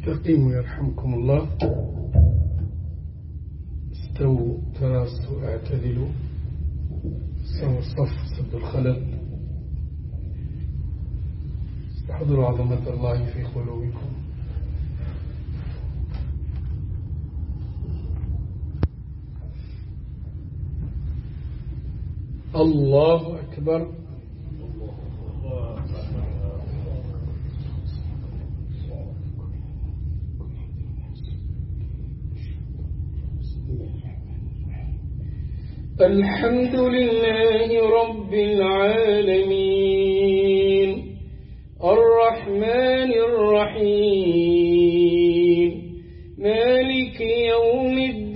استقيموا يرحمكم الله استووا تراصوا اعتدلوا سووا الصف سد الخلل استحضروا عظمة الله في قلوبكم الله أكبر الحمد لله رب العالمين الرحمن الرحيم مالك يوم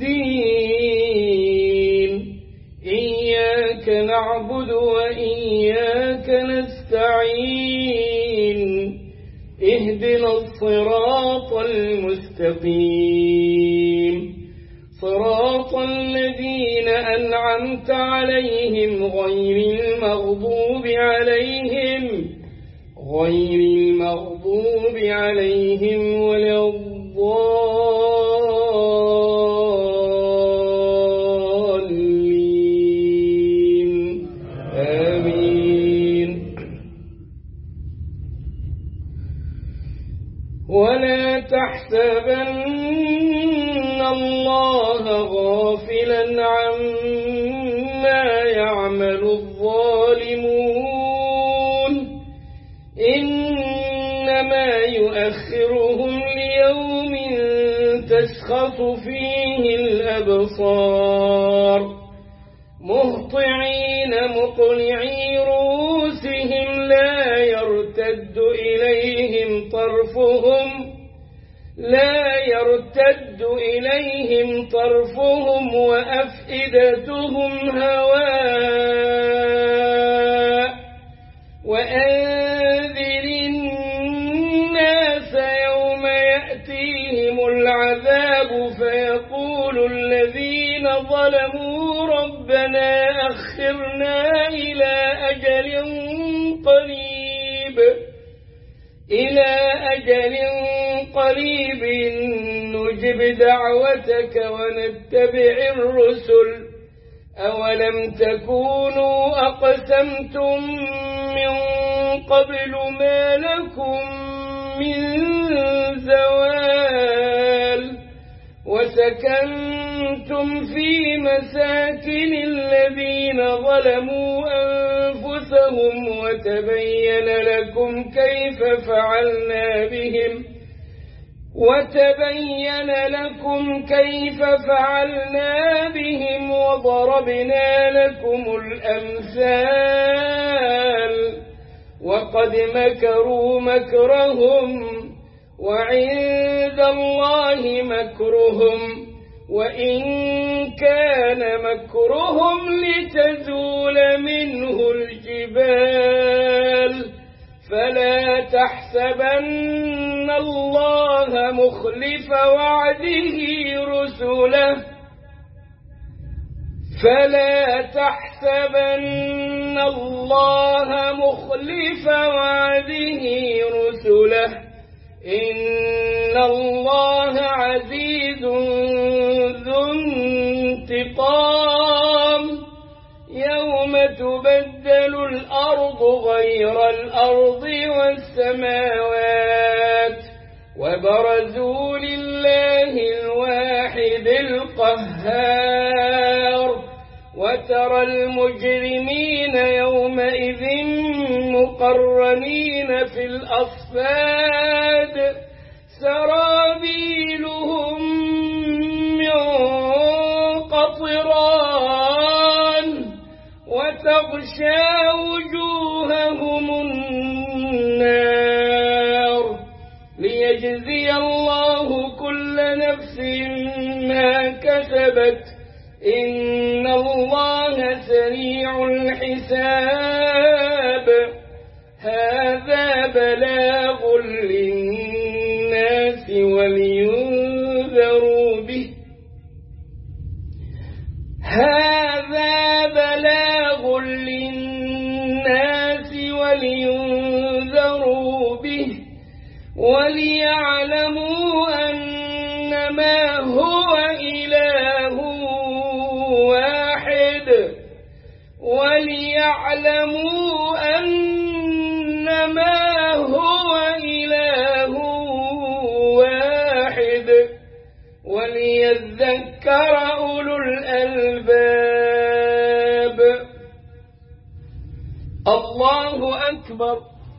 الدين إياك نعبد وإياك نستعين اهدنا الصراط المستقيم صراط الذين أنعمت عليهم غير المغضوب عليهم غير المغضوب عليهم ولا الضالين آمين ولا تحسبن الله غافلا عما يعمل الظالمون إنما يؤخرهم ليوم تشخص فيه الأبصار مهطعين مقنعي رؤوسهم لا يرتد إليهم طرفهم لا يرتد إليهم طرفهم وأفئدتهم هواء وأنذر الناس يوم يأتيهم العذاب فيقول الذين ظلموا ربنا أخرنا إلى أجل قريب إلى أجل قريب نجب دعوتك ونتبع الرسل أولم تكونوا أقسمتم من قبل ما لكم من زوال وسكنتم في مساكن الذين ظلموا أنفسهم وتبين لكم كيف فعلنا بهم وتبين لكم كيف فعلنا بهم وضربنا لكم الأمثال وقد مكروا مكرهم وعند الله مكرهم وإن كان مكرهم لتزول منه الجبال فلا تحسبن الله مخلف وعده رسله فلا تحسبن الله مخلف وعده رسله إن الله عزيز ذو انتقام يوم تبدل الأرض غير الأرض والسماوات وبرزوا لله الواحد القهار وترى المجرمين يومئذ مقرنين في الأصفاد سرابيلهم من قطران وتغشى وجوههم النار ليجزي الله كل نفس ما كسبت إن الله سريع الحساب هذا بلاغ للناس ولينذروا به هذا بلاغ للناس ولينذروا به وليعلموا أنما هو إله واحد وليعلموا أنما هو إله واحد وليذكر أولو الألباب الله أكبر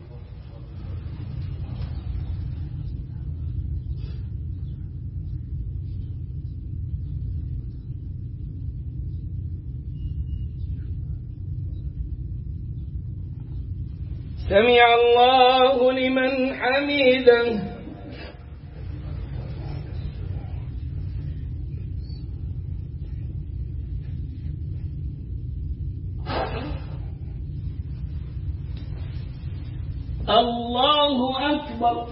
سمع الله لمن حمده الله أكبر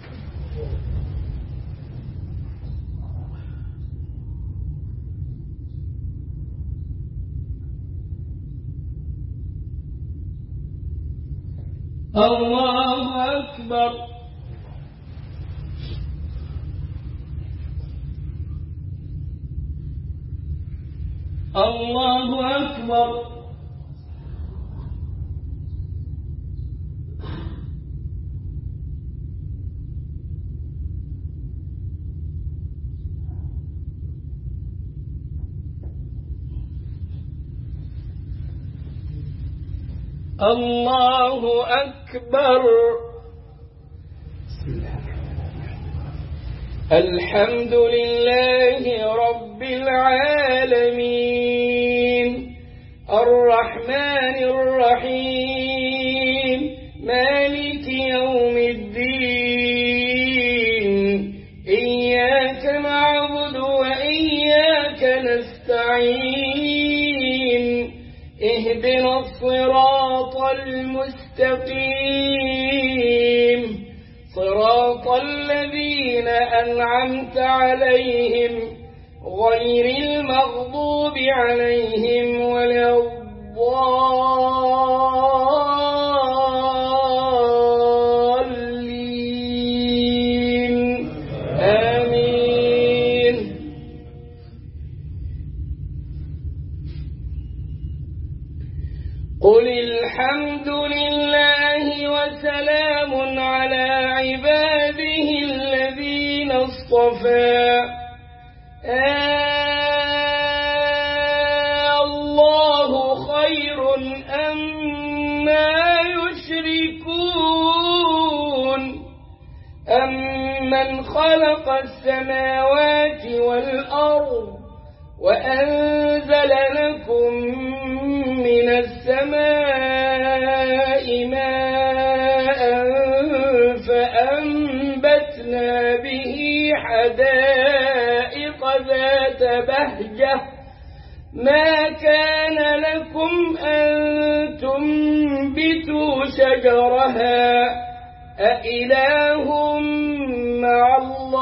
الله أكبر الله أكبر الله أكبر الحمد لله رب العالمين الرحمن الرحيم مالك يوم الدين إياك نعبد وإياك نستعين اهدنا الصراط المستقيم صراط الذين أنعمت عليهم غير المغضوب عليهم ولا الضالين آمين قل الحمد لله وسلام على عباده الذين اصطفى آه الله خير أما يشركون أمن خلق السماوات والأرض وأنزل لكم من السماء ماء فأنبتنا به حدائق ذات بهجة ما كان لكم أن تنبتوا شجرها أإله مع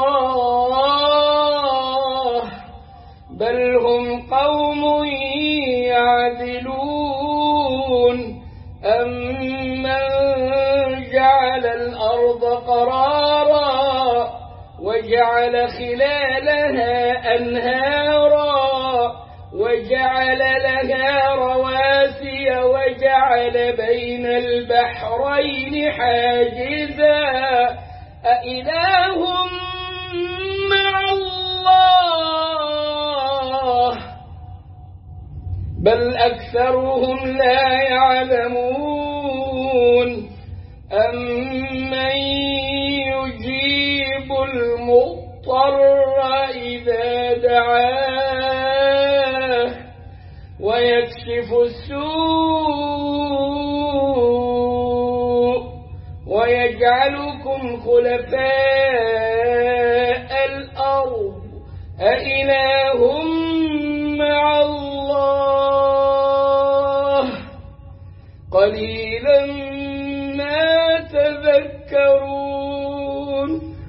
الله بل هم قوم يعدلون أمن جعل الأرض قرارا وجعل خلالها أنهارا وجعل لها رواسي وجعل بين البحرين حاجزا أإله مع الله بل أكثرهم لا يعلمون أمن يجيب المضطر إذا دعاه ويكشف السوء ويجعلكم خلفاء الأرض أإله مع الله قليلا ما تذكرون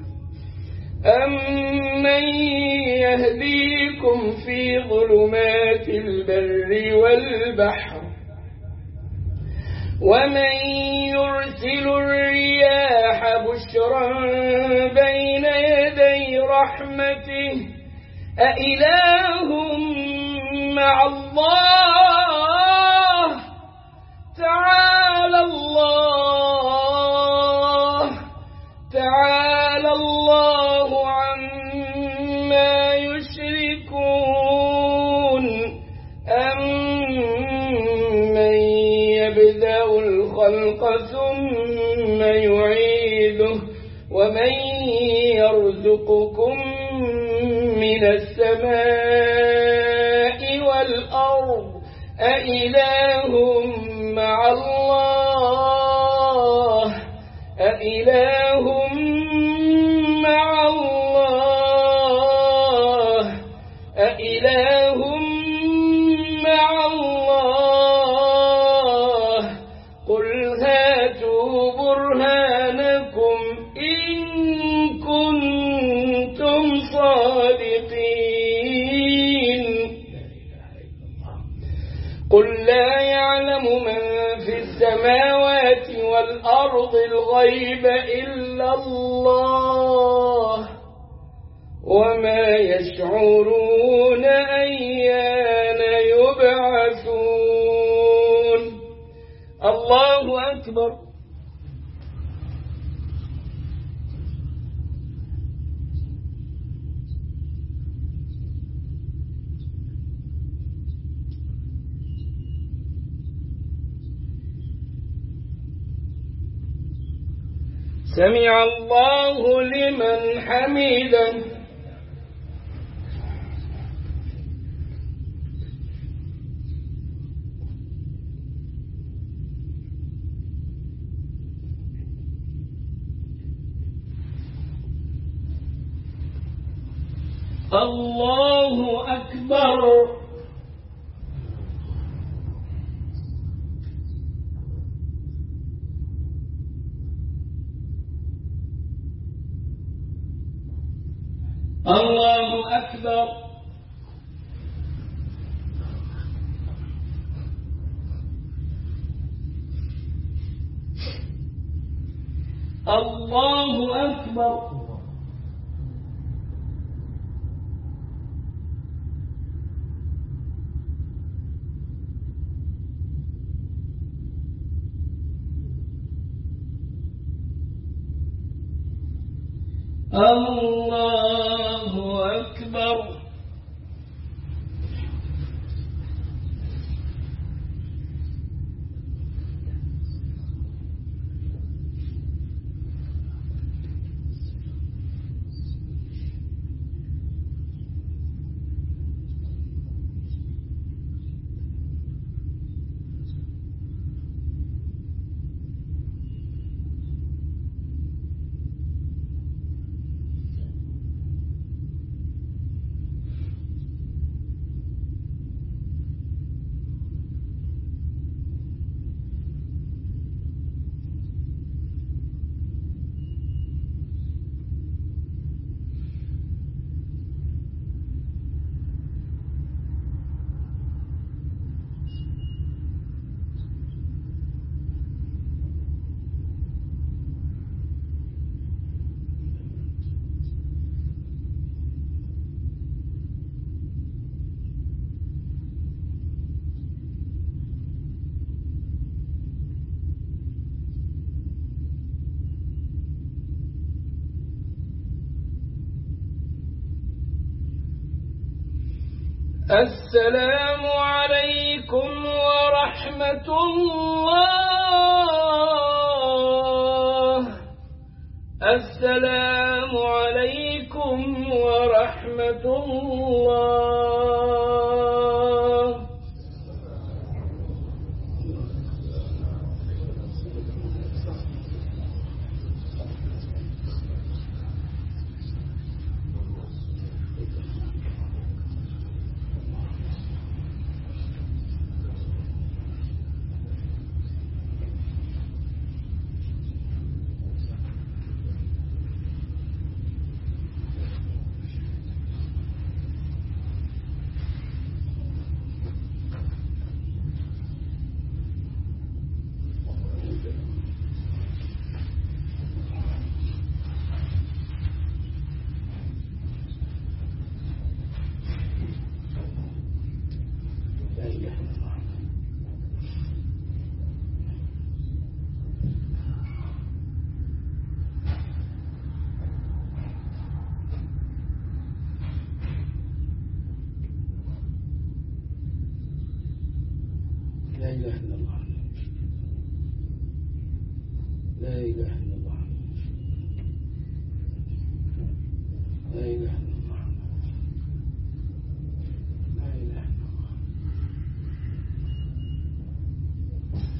أمن يهديكم في ظلمات البر والبحر ومن يرسل الرياح بشرا جهرا بين يدي رحمته أإله مع الله تعالى الله تعالى الله عما يشركون أمن يبدأ الخلق ثم يعيده ومن يرزقكم من السماء والأرض أإله مع الله أإله مع الله أإله مع الله قل هاتوا برهانكم إن كنتم صادقين قل لا يعلم من في السماوات والأرض الغيب إلا الله وما يشعرون أيان يبعثون الله أكبر سمع الله لمن حمده الله أكبر الله أكبر الله أكبر الله أكبر السلام عليكم ورحمة الله السلام عليكم ورحمة الله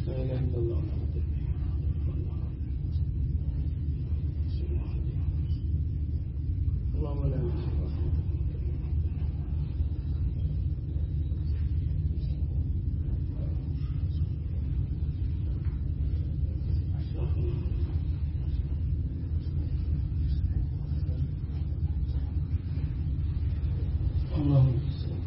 لا إله إلا الله اللهم لا اللهم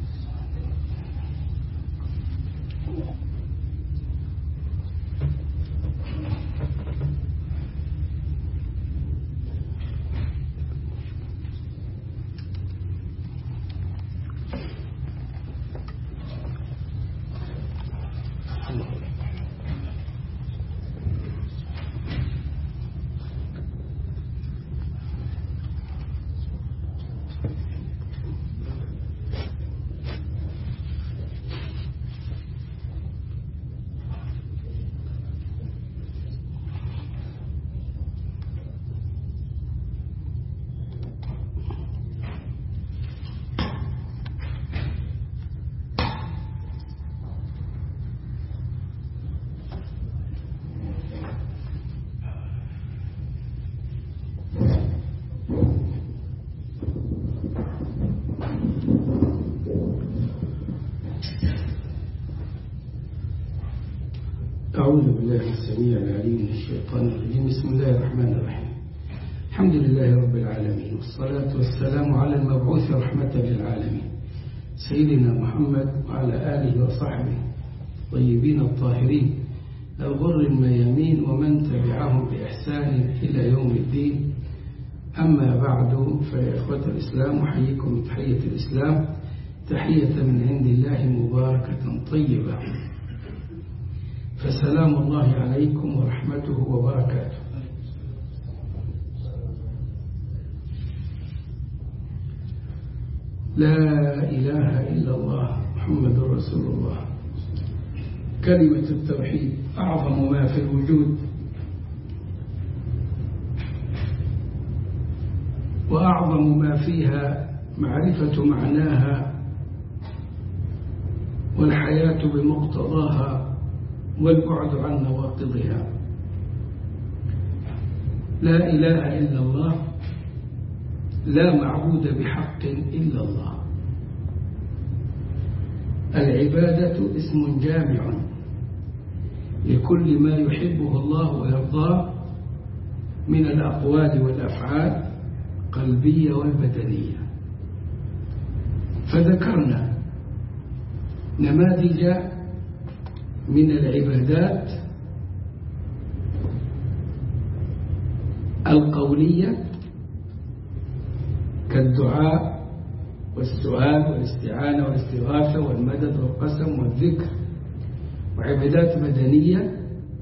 أعوذ بالله السميع العليم من الشيطان الرجيم بسم الله الرحمن الرحيم الحمد لله رب العالمين والصلاة والسلام على المبعوث رحمة للعالمين سيدنا محمد وعلى آله وصحبه طيبين الطاهرين الغر الميامين ومن تبعهم بإحسان إلى يوم الدين أما بعد فيا إخوة الإسلام أحييكم بتحية الإسلام تحية من عند الله مباركة طيبة فسلام الله عليكم ورحمته وبركاته لا إله إلا الله محمد رسول الله كلمة التوحيد أعظم ما في الوجود وأعظم ما فيها معرفة معناها والحياة بمقتضاها والبعد عن نواقضها لا إله إلا الله لا معبود بحق إلا الله العبادة اسم جامع لكل ما يحبه الله ويرضاه من الأقوال والأفعال قلبية والبدنية فذكرنا نماذج من العبادات القولية كالدعاء والسؤال والاستعانة والاستغاثة والمدد والقسم والذكر وعبادات بدنية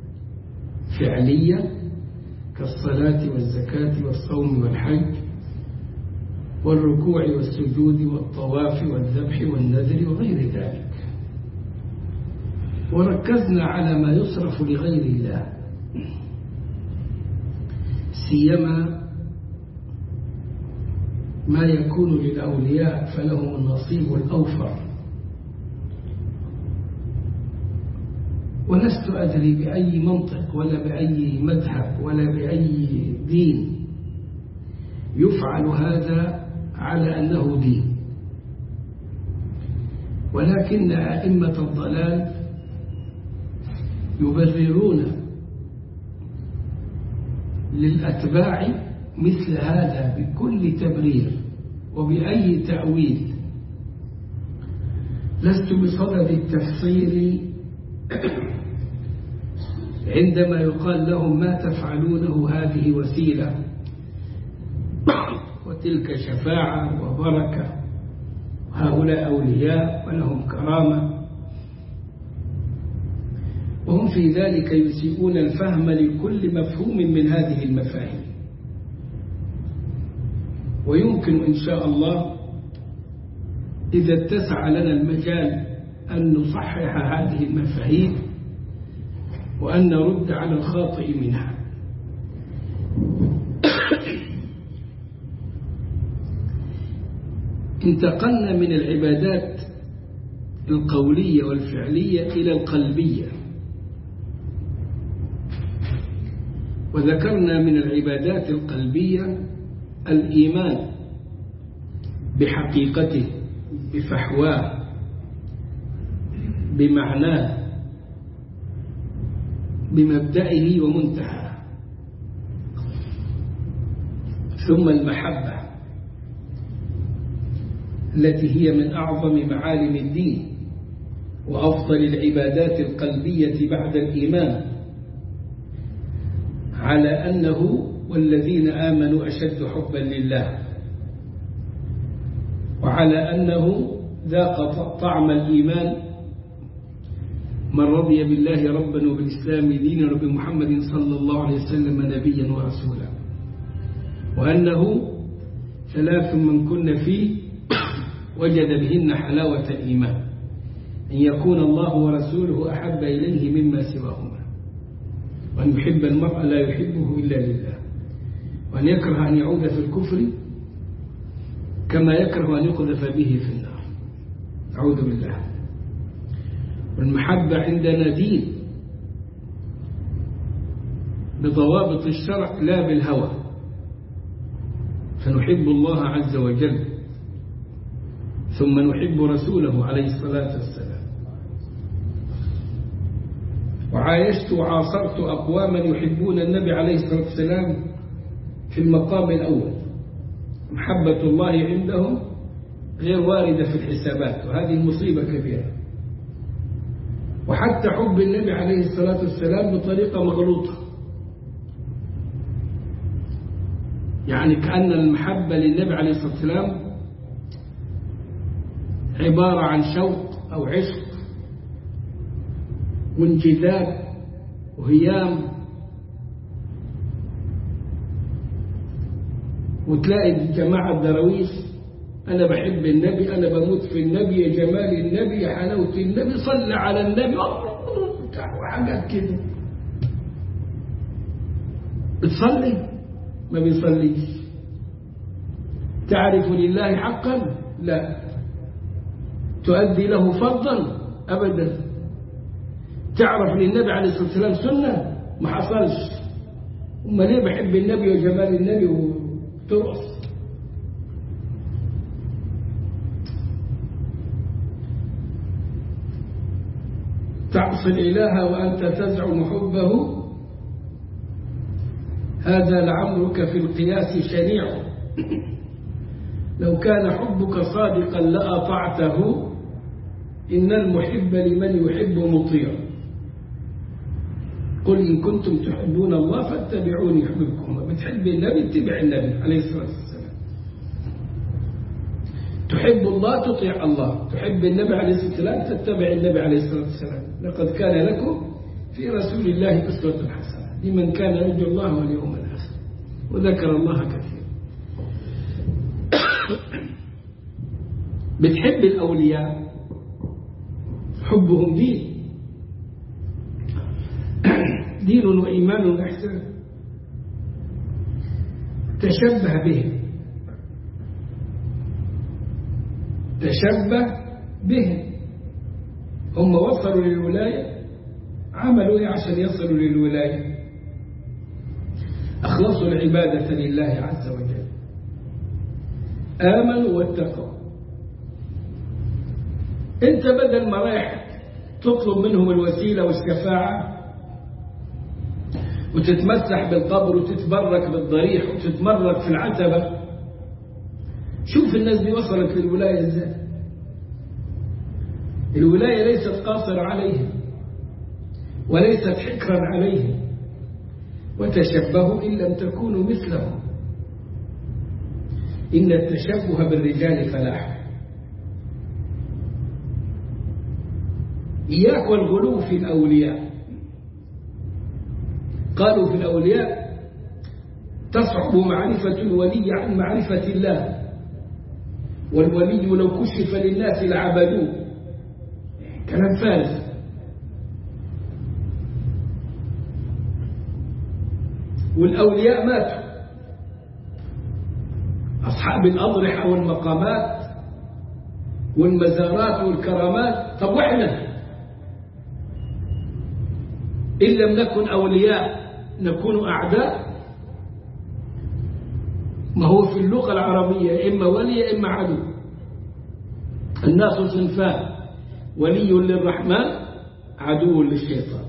فعلية كالصلاة والزكاة والصوم والحج والركوع والسجود والطواف والذبح والنذر وغير ذلك وركزنا على ما يصرف لغير الله سيما ما يكون للأولياء فلهم النصيب الأوفر ولست أدري بأي منطق ولا بأي مذهب ولا بأي دين يفعل هذا على أنه دين ولكن أئمة الضلال يبررون للأتباع مثل هذا بكل تبرير وبأي تأويل لست بصدد التفصيل عندما يقال لهم ما تفعلونه هذه وسيلة وتلك شفاعة وبركة هؤلاء أولياء ولهم كرامة وهم في ذلك يسيئون الفهم لكل مفهوم من هذه المفاهيم ويمكن إن شاء الله إذا اتسع لنا المجال أن نصحح هذه المفاهيم وأن نرد على الخاطئ منها انتقلنا من العبادات القولية والفعلية إلى القلبية وذكرنا من العبادات القلبية الإيمان بحقيقته بفحواه بمعناه بمبدئه ومنتهى ثم المحبة التي هي من أعظم معالم الدين وأفضل العبادات القلبية بعد الإيمان على أنه والذين آمنوا أشد حبا لله وعلى أنه ذاق طعم الإيمان من رضي بالله ربا وبالإسلام دينا وبمحمد صلى الله عليه وسلم نبيا ورسولا وأنه ثلاث من كن فيه وجد بهن حلاوة الإيمان أن يكون الله ورسوله أحب إليه مما سواهما وأن يحب المرء لا يحبه إلا لله وأن يكره أن يعود في الكفر كما يكره أن يقذف به في النار أعوذ بالله والمحبة عندنا دين بضوابط الشرع لا بالهوى فنحب الله عز وجل ثم نحب رسوله عليه الصلاة والسلام وعايشت وعاصرت أقواما يحبون النبي عليه الصلاة والسلام في المقام الأول محبة الله عندهم غير واردة في الحسابات وهذه مصيبة كبيرة وحتى حب النبي عليه الصلاة والسلام بطريقة مغلوطة يعني كأن المحبة للنبي عليه الصلاة والسلام عبارة عن شوق أو عشق وانجذاب وهيام وتلاقي جماعة الدراويش أنا بحب النبي أنا بموت في النبي يا جمال النبي يا حلاوة النبي صلى على النبي وحاجات كده بتصلي ما بيصليش تعرف لله حقا لا تؤدي له فرضا أبدا تعرف للنبي عليه الصلاة والسلام سنة ما حصلش أما ليه بحب النبي وجمال النبي وترقص تعصي الإله وأنت تزعم حبه هذا لعمرك في القياس شنيع لو كان حبك صادقا لأطعته إن المحب لمن يحب مطيع قل إن كنتم تحبون الله فاتبعوني يحببكم بتحب النبي اتبع النبي عليه الصلاة والسلام تحب الله تطيع الله تحب النبي عليه الصلاة والسلام تتبع النبي عليه الصلاة والسلام لقد كان لكم في رسول الله أسوة حسنة لمن كان يرجو الله واليوم الآخر وذكر الله كثيرا بتحب الأولياء حبهم دين دين وإيمان وإحسان تشبه بهم تشبه بهم هم وصلوا للولاية عملوا ايه عشان يصلوا للولاية أخلصوا العبادة لله عز وجل آمنوا واتقوا انت بدل ما رايح تطلب منهم الوسيلة والشفاعة وتتمسح بالقبر وتتبرك بالضريح وتتمرك في العتبة شوف الناس دي وصلت للولاية ازاي الولاية ليست قاصرة عليهم وليست حكرا عليهم وتشبهوا إن لم تكونوا مثلهم إن التشبه بالرجال فلاح إياك والغلو في الأولياء قالوا في الأولياء تصعب معرفة الولي عن معرفة الله والولي لو كشف للناس لعبدوه كلام فارغ والأولياء ماتوا أصحاب الأضرحة والمقامات والمزارات والكرامات طب وإحنا إن لم نكن أولياء نكون أعداء ما هو في اللغة العربية إما ولي إما عدو الناس صنفان ولي للرحمن عدو للشيطان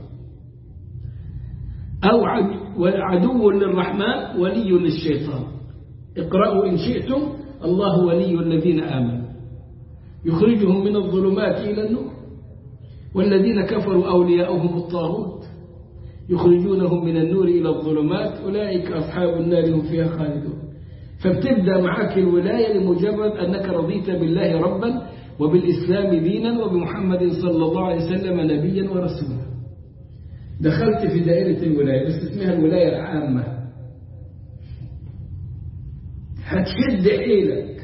أو عدو للرحمن ولي للشيطان اقرأوا إن شئتم الله ولي الذين آمنوا يخرجهم من الظلمات إلى النور والذين كفروا أولياؤهم الطاغوت يخرجونهم من النور إلى الظلمات أولئك أصحاب النار هم فيها خالدون فبتبدأ معك الولاية لمجرد أنك رضيت بالله ربا وبالإسلام دينا وبمحمد صلى الله عليه وسلم نبيا ورسولا دخلت في دائرة الولاية بس اسمها الولاية العامة هتشد حيلك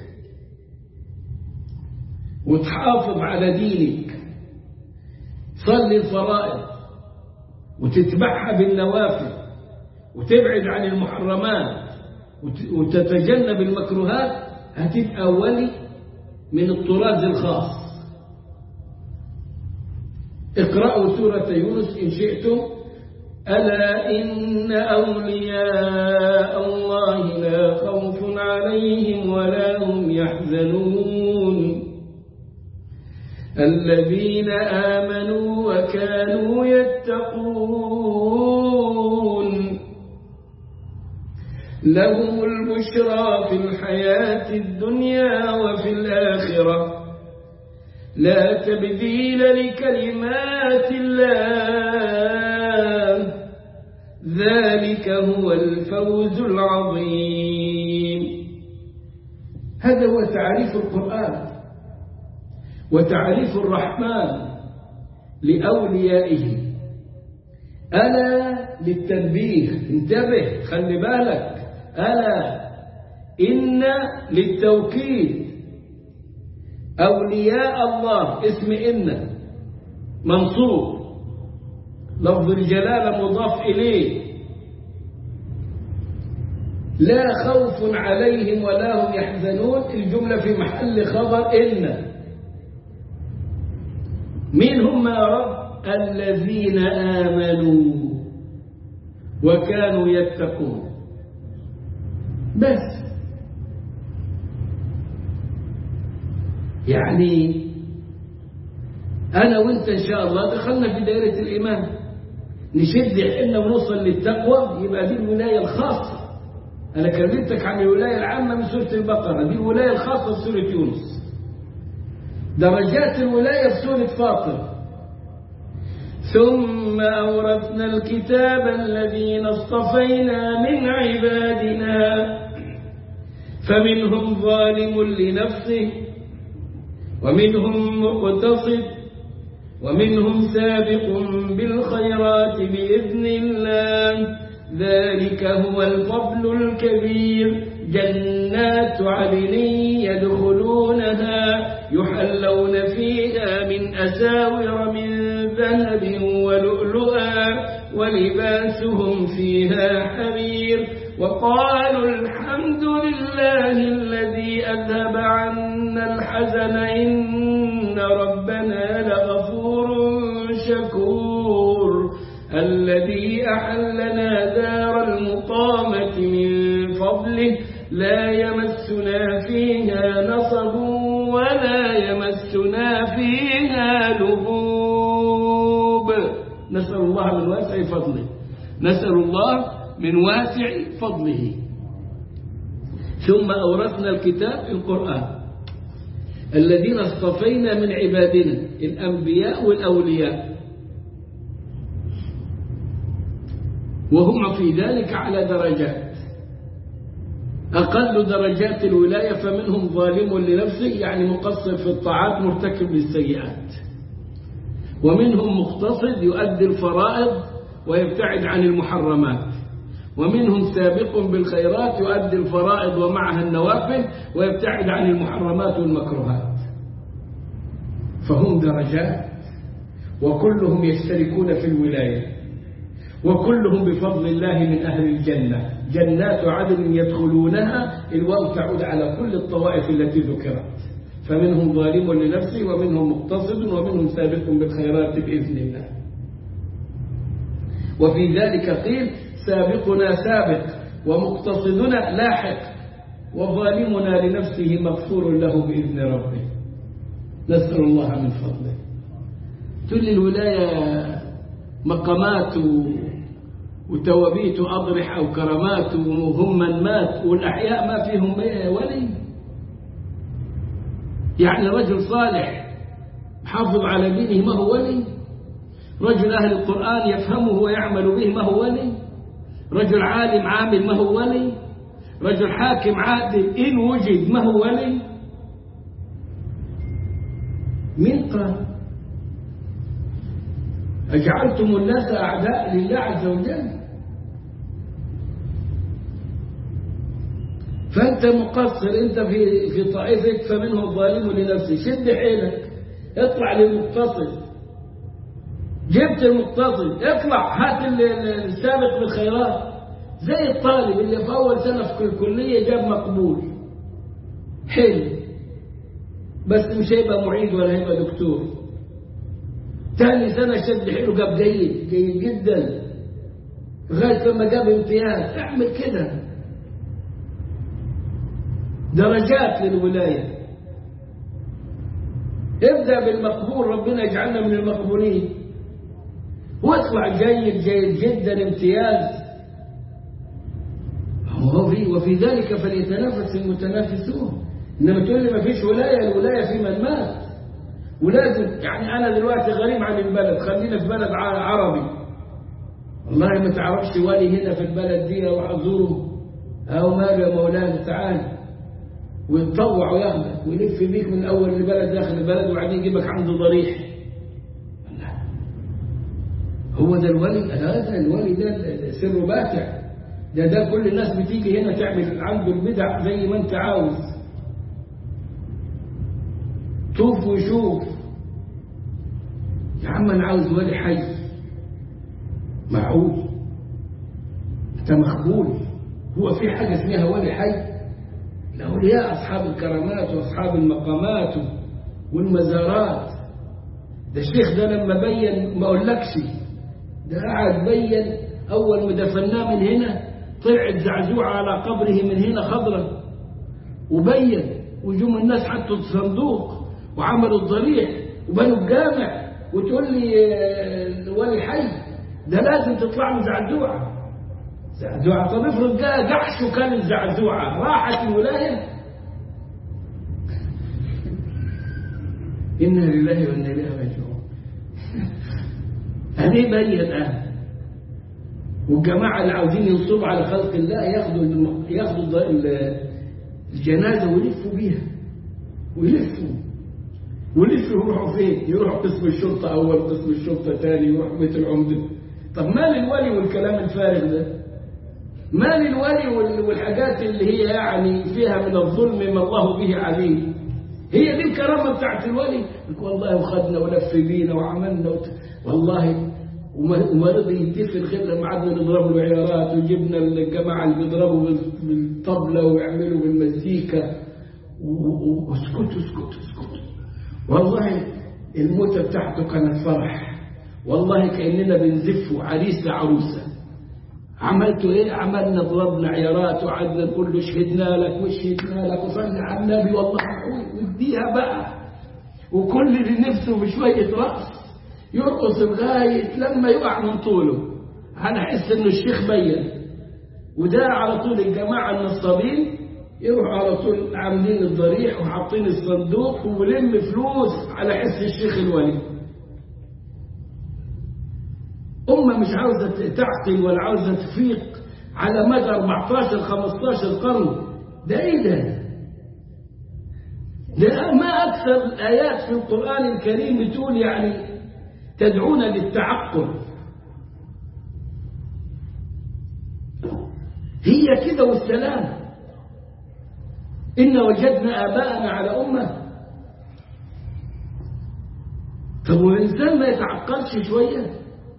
وتحافظ على دينك صلي الفرائض وتتبعها بالنوافل وتبعد عن المحرمات وتتجنب المكروهات هتبقى ولي من الطراز الخاص اقرأوا سورة يونس إن شئتم ألا إن أولياء الله لا خوف عليهم ولا هم يحزنون الذين آمنوا وكانوا يتقون لهم البشرى في الحياة الدنيا وفي الآخرة لا تبديل لكلمات الله ذلك هو الفوز العظيم هذا هو تعريف القرآن وتعريف الرحمن لأوليائه ألا للتنبيه انتبه خلي بالك ألا إن للتوكيد أولياء الله اسم إن منصوب لفظ الجلالة مضاف إليه لا خوف عليهم ولا هم يحزنون الجملة في محل خبر إن مين هم يا رب الذين آمنوا وكانوا يتقون بس يعني أنا وإنت إن شاء الله دخلنا في دائرة الإيمان نشد حنا ونوصل للتقوى يبقى دي الولاية الخاصة أنا كلمتك عن الولاية العامة من سورة البقرة دي الولاية الخاصة في سورة يونس درجات الولاية في سورة فاطر ثم أورثنا الكتاب الذين اصطفينا من عبادنا فمنهم ظالم لنفسه ومنهم مقتصد ومنهم سابق بالخيرات بإذن الله ذلك هو الفضل الكبير جنات عدن يدخلونها يحلون فيها من أساور من ذهب ولؤلؤا ولباسهم فيها حرير وقالوا الحمد لله الذي أذهب عنا الحزن إن ربنا لغفور شكور الذي أحلنا دار المقامة من فضله لا يمسنا فيها نصب ولا يمسنا فيها لغوب نسأل الله من واسع فضله نسأل الله من واسع فضله ثم أورثنا الكتاب القرآن الذين اصطفينا من عبادنا الأنبياء والأولياء وهم في ذلك على درجات أقل درجات الولاية فمنهم ظالم لنفسه يعني مقصر في الطاعات مرتكب للسيئات ومنهم مقتصد يؤدي الفرائض ويبتعد عن المحرمات ومنهم سابق بالخيرات يؤدي الفرائض ومعها النوافل ويبتعد عن المحرمات والمكروهات فهم درجات وكلهم يشتركون في الولايه وكلهم بفضل الله من أهل الجنة جنات عدن يدخلونها الواو تعود على كل الطوائف التي ذكرت فمنهم ظالم لنفسه ومنهم مقتصد ومنهم سابق بالخيرات بإذن الله وفي ذلك قيل سابقنا سابق ومقتصدنا لاحق وظالمنا لنفسه مغفور له بإذن ربه نسأل الله من فضله تقول الولاية مقامات وتوابيت أضرح أو كرامات وهم من مات والأحياء ما فيهم ولي يعني رجل صالح حافظ على دينه ما هو ولي رجل أهل القرآن يفهمه ويعمل به ما هو ولي رجل عالم عامل ما هو ولي رجل حاكم عادل إن وجد ما هو ولي من قال أجعلتم الناس أعداء لله عز وجل فأنت مقصر أنت في في طائفك فمنه الظالم لنفسه شد حيلك اطلع للمقتصد جبت المقتصد اطلع هات السابق بالخيرات زي الطالب اللي في أول سنة في الكلية جاب مقبول حلو بس مش هيبقى معيد ولا هيبقى دكتور تاني سنة شد حلو جاب جيد جيد جدا لغاية لما جاب امتياز اعمل كده درجات للولاية ابدأ بالمقبول ربنا يجعلنا من المقبولين واطلع جيد جيد جدا امتياز وفي, وفي ذلك فليتنافس المتنافسون انما تقول لي ما فيش ولايه الولايه في من مات ولازم يعني انا دلوقتي غريب عن البلد خلينا في بلد عربي والله ما تعرفش ولي هنا في البلد دي اروح ازوره او ماله يا مولانا تعال ويتطوع وياخدك ويلف بيك من اول البلد داخل البلد وبعدين يجيبك عنده ضريح هو ده الولي هذا الولي ده سره باتع ده ده كل الناس بتيجي هنا تعمل عنده البدع زي ما انت عاوز طوف وشوف يا عم انا عاوز ولي حي معقول انت مقبول هو في حاجه اسمها ولي حي الاولياء اصحاب الكرامات واصحاب المقامات والمزارات ده الشيخ ده لما بين ما اقولكش ده قعد بين اول ما دفناه من هنا طلعت زعزوعة على قبره من هنا خضرة وبين وجوم الناس حطوا الصندوق وعملوا الضريح وبنوا الجامع وتقول لي ولي حي ده لازم تطلع له زعزوعة زعزوعة طب افرض جاء جحش وكان الزعزوعة راحت الولاية إنا لله وإنا إليه راجعون هذه بين أهل والجماعة اللي عاوزين ينصبوا على خلق الله ياخدوا الم... ياخدوا الجنازة ويلفوا بيها ويلفوا ويلفوا يروحوا فين؟ يروحوا قسم الشرطة أول قسم الشرطة ثاني يروحوا بيت العمدة طب مال الولي والكلام الفارغ ده؟ مال الولي والحاجات اللي هي يعني فيها من الظلم ما الله به عليه هي دي الكرامة بتاعت الولي والله وخدنا ولف بينا وعملنا وت... والله وما رضي يتفق غير لما قعدنا نضرب له عيارات وجبنا الجماعه اللي بيضربوا بالطبله ويعملوا بالمزيكا واسكتوا اسكتوا اسكتوا والله الموتة بتاعته كانت فرح والله كأننا بنزفه عريس لعروسة عملتوا ايه عملنا ضربنا عيارات وقعدنا نقول له شهدنا لك وشهدنا لك وصلنا على النبي والله وديها بقى وكل اللي نفسه بشوية رأس يرقص لغاية لما يقع من طوله هنحس انه الشيخ بين وده على طول الجماعة النصابين يروحوا على طول عاملين الضريح وحاطين الصندوق ولم فلوس على حس الشيخ الولي أمة مش عاوزة تعقل ولا عاوزة تفيق على مدى 14 15 قرن ده ايه ده؟ ده ما أكثر الآيات في القرآن الكريم بتقول يعني تدعونا للتعقل هي كده والسلام إن وجدنا آباءنا على أمة طب والإنسان ما يتعقلش شوية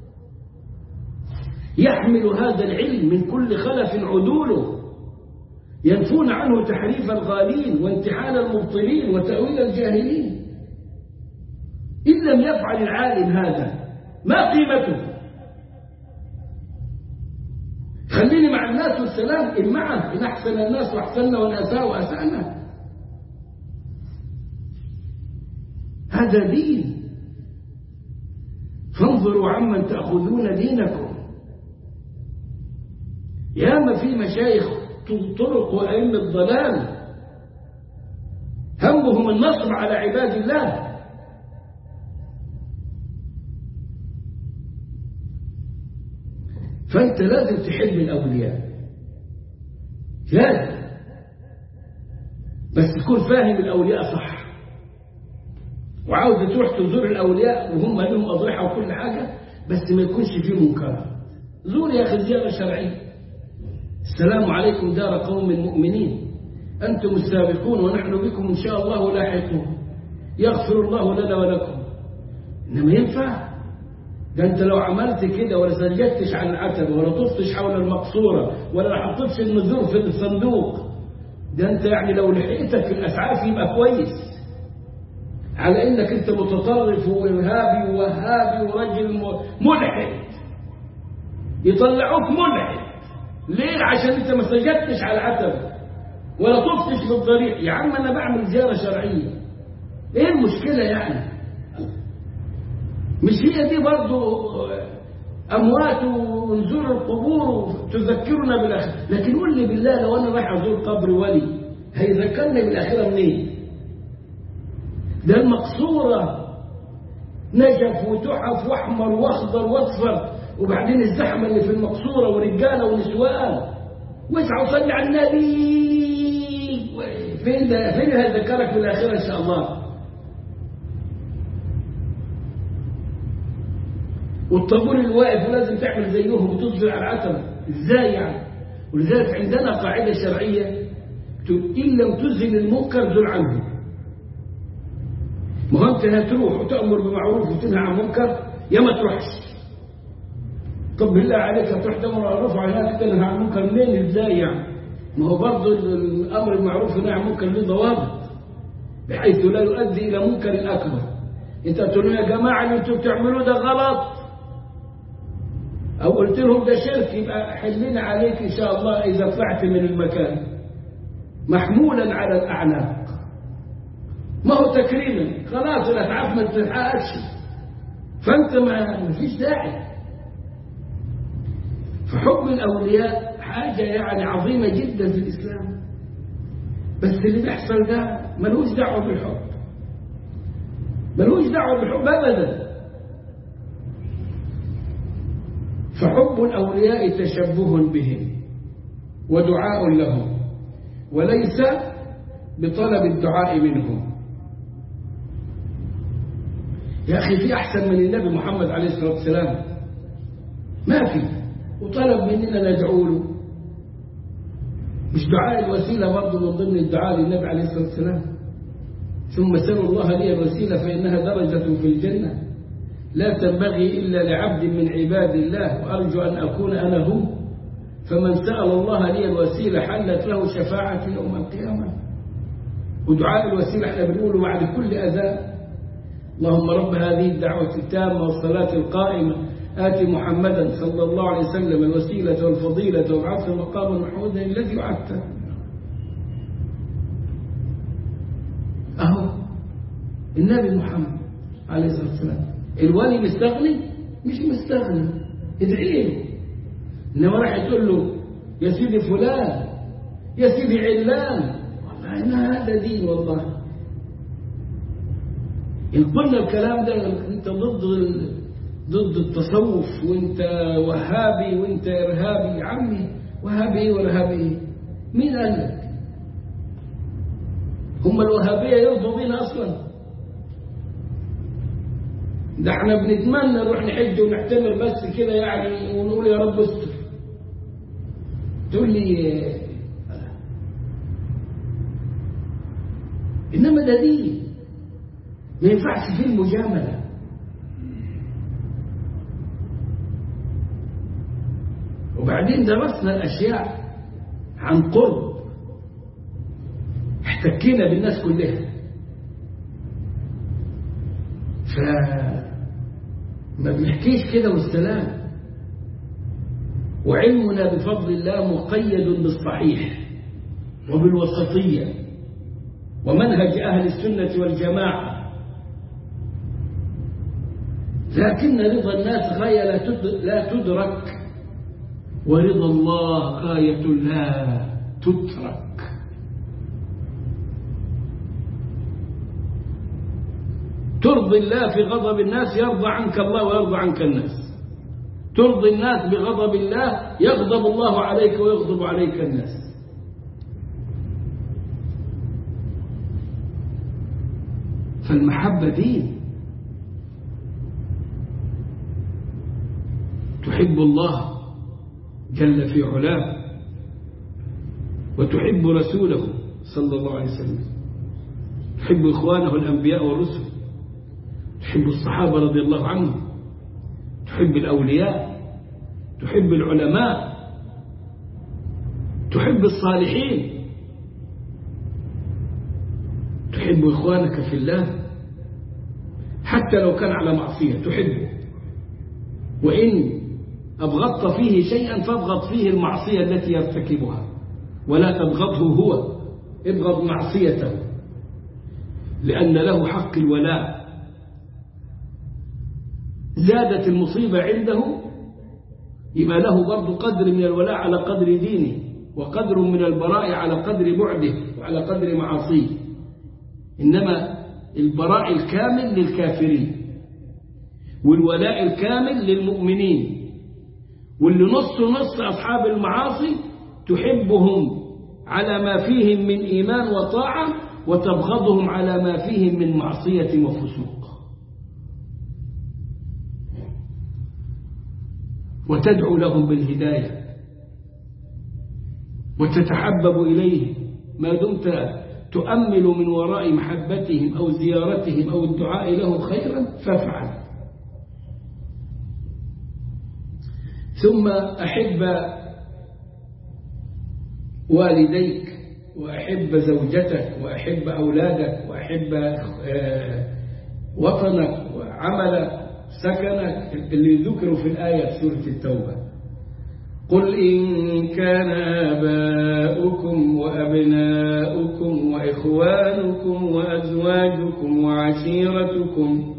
يحمل هذا العلم من كل خلف عدوله ينفون عنه تحريف الغالين وانتحال المبطلين وتأويل الجاهلين إن لم يفعل العالم هذا ما قيمته خليني مع الناس والسلام إن معه إن أحسن الناس وأحسننا وإن أساءوا أسأنا هذا دين فانظروا عمن تأخذون دينكم ياما في مشايخ طرق وأئمة ضلال همهم النصر على عباد الله فأنت لازم تحب الأولياء لازم بس تكون فاهم الأولياء صح وعاوز تروح تزور الأولياء وهم لهم أضرحة وكل حاجة بس ما يكونش فيه منكرات زور يا أخي زيارة شرعية السلام عليكم دار قوم مؤمنين أنتم السابقون ونحن بكم إن شاء الله لاحقون يغفر الله لنا ولكم إنما ينفع ده أنت لو عملت كده ولا سجدتش على العتبة ولا طفتش حول المقصورة ولا حطيتش النذور في الصندوق ده أنت يعني لو لحقتك في الأسعاف يبقى كويس على انك انت متطرف وارهابي ووهابي ورجل ملحد يطلعوك ملحد ليه عشان انت ما سجدتش على العتبه ولا طفتش بالطريق يا عم انا بعمل زياره شرعيه ايه المشكله يعني مش هي دي برضو اموات ونزور القبور تذكرنا بالاخره لكن قول لي بالله لو انا رايح ازور قبر ولي هيذكرني بالاخره منين ده المقصورة نجف وتحف واحمر واخضر واصفر وبعدين الزحمة اللي في المقصورة ورجالة ونسوان واسعى وصلي على النبي فين ده فين هيذكرك في الآخرة إن شاء الله والطابور الواقف ولازم تعمل زيهم وتصبر على العتبة ازاي يعني ولذلك عندنا قاعدة شرعية إن لم تزل المنكر زل عنه ما هو انت هتروح وتأمر بمعروف وتنهى عن منكر يا ما تروحش طب بالله عليك هتروح تأمر بالمعروف وهناك تنهى عن منكر منين ازاي يعني ما هو برضه الأمر بالمعروف والنهي عن منكر له ضوابط بحيث لا يؤدي إلى منكر أكبر انت تقول يا جماعة اللي انتوا بتعملوه ده غلط أو قلت لهم ده شرك يبقى حلنا عليك إن شاء الله إذا طلعت من المكان محمولا على الأعناق ما هو تكريما خلاص الأتعاف ما تتحققش فأنت ما فيش داعي فحب الأولياء حاجة يعني عظيمة جدا في الإسلام بس اللي بيحصل ده ملوش دعوة بالحب ملوش دعوة بالحب أبدا فحب الأولياء تشبه بهم ودعاء لهم وليس بطلب الدعاء منهم يا أخي في أحسن من النبي محمد عليه الصلاة والسلام ما في وطلب مننا ندعو له مش دعاء الوسيلة برضه من ضمن الدعاء للنبي عليه الصلاة والسلام ثم سلوا الله لي الوسيلة فإنها درجة في الجنة لا تنبغي إلا لعبد من عباد الله وأرجو أن أكون أنا هو فمن سأل الله لي الوسيلة حلت له شفاعة يوم القيامة ودعاء الوسيلة احنا بنقوله بعد كل أذان اللهم رب هذه الدعوة التامة والصلاة القائمة آتي محمدا صلى الله عليه وسلم الوسيلة والفضيلة وابعثه مقاما محمودا الذي وعدته أهو النبي محمد عليه الصلاة والسلام الولي مستغني مش مستغني ادعي له انما راح تقول له يا سيدي فلان يا سيدي علان والله ما هذا دين والله إن قلنا الكلام ده أنت ضد ضد التصوف وأنت وهابي وأنت إرهابي يا عمي وهابي إيه وإرهابي إيه؟ مين قال لك؟ هم الوهابية يرضوا بينا أصلا ده احنا بنتمنى نروح نحج ونعتمر بس كده يعني ونقول يا رب استر تقول لي انما ده دين ما ينفعش فيه المجامله وبعدين درسنا الاشياء عن قرب احتكينا بالناس كلها ف ما بنحكيش كده والسلام وعلمنا بفضل الله مقيد بالصحيح وبالوسطية ومنهج أهل السنة والجماعة لكن رضا الناس غاية لا تدرك ورضا الله غاية لا تترك ترضي الله في غضب الناس يرضى عنك الله ويرضى عنك الناس ترضي الناس بغضب الله يغضب الله عليك ويغضب عليك الناس فالمحبة دين تحب الله جل في علاه وتحب رسوله صلى الله عليه وسلم تحب إخوانه الأنبياء والرسل تحب الصحابة رضي الله عنهم تحب الأولياء تحب العلماء تحب الصالحين تحب إخوانك في الله حتى لو كان على معصية تحبه وإن أبغضت فيه شيئا فابغض فيه المعصية التي يرتكبها ولا تبغضه هو ابغض معصيته لأن له حق الولاء زادت المصيبة عنده يبقى له برضه قدر من الولاء على قدر دينه وقدر من البراء على قدر بعده وعلى قدر معاصيه إنما البراء الكامل للكافرين والولاء الكامل للمؤمنين واللي نص نص أصحاب المعاصي تحبهم على ما فيهم من إيمان وطاعة وتبغضهم على ما فيهم من معصية وفسوق وتدعو لهم بالهداية وتتحبب إليه ما دمت تؤمل من وراء محبتهم أو زيارتهم أو الدعاء لهم خيرا فافعل ثم أحب والديك وأحب زوجتك وأحب أولادك وأحب وطنك وعملك سكنك اللي ذكروا في الآية في سورة التوبة قل إن كان آباؤكم وأبناؤكم وإخوانكم وأزواجكم وعشيرتكم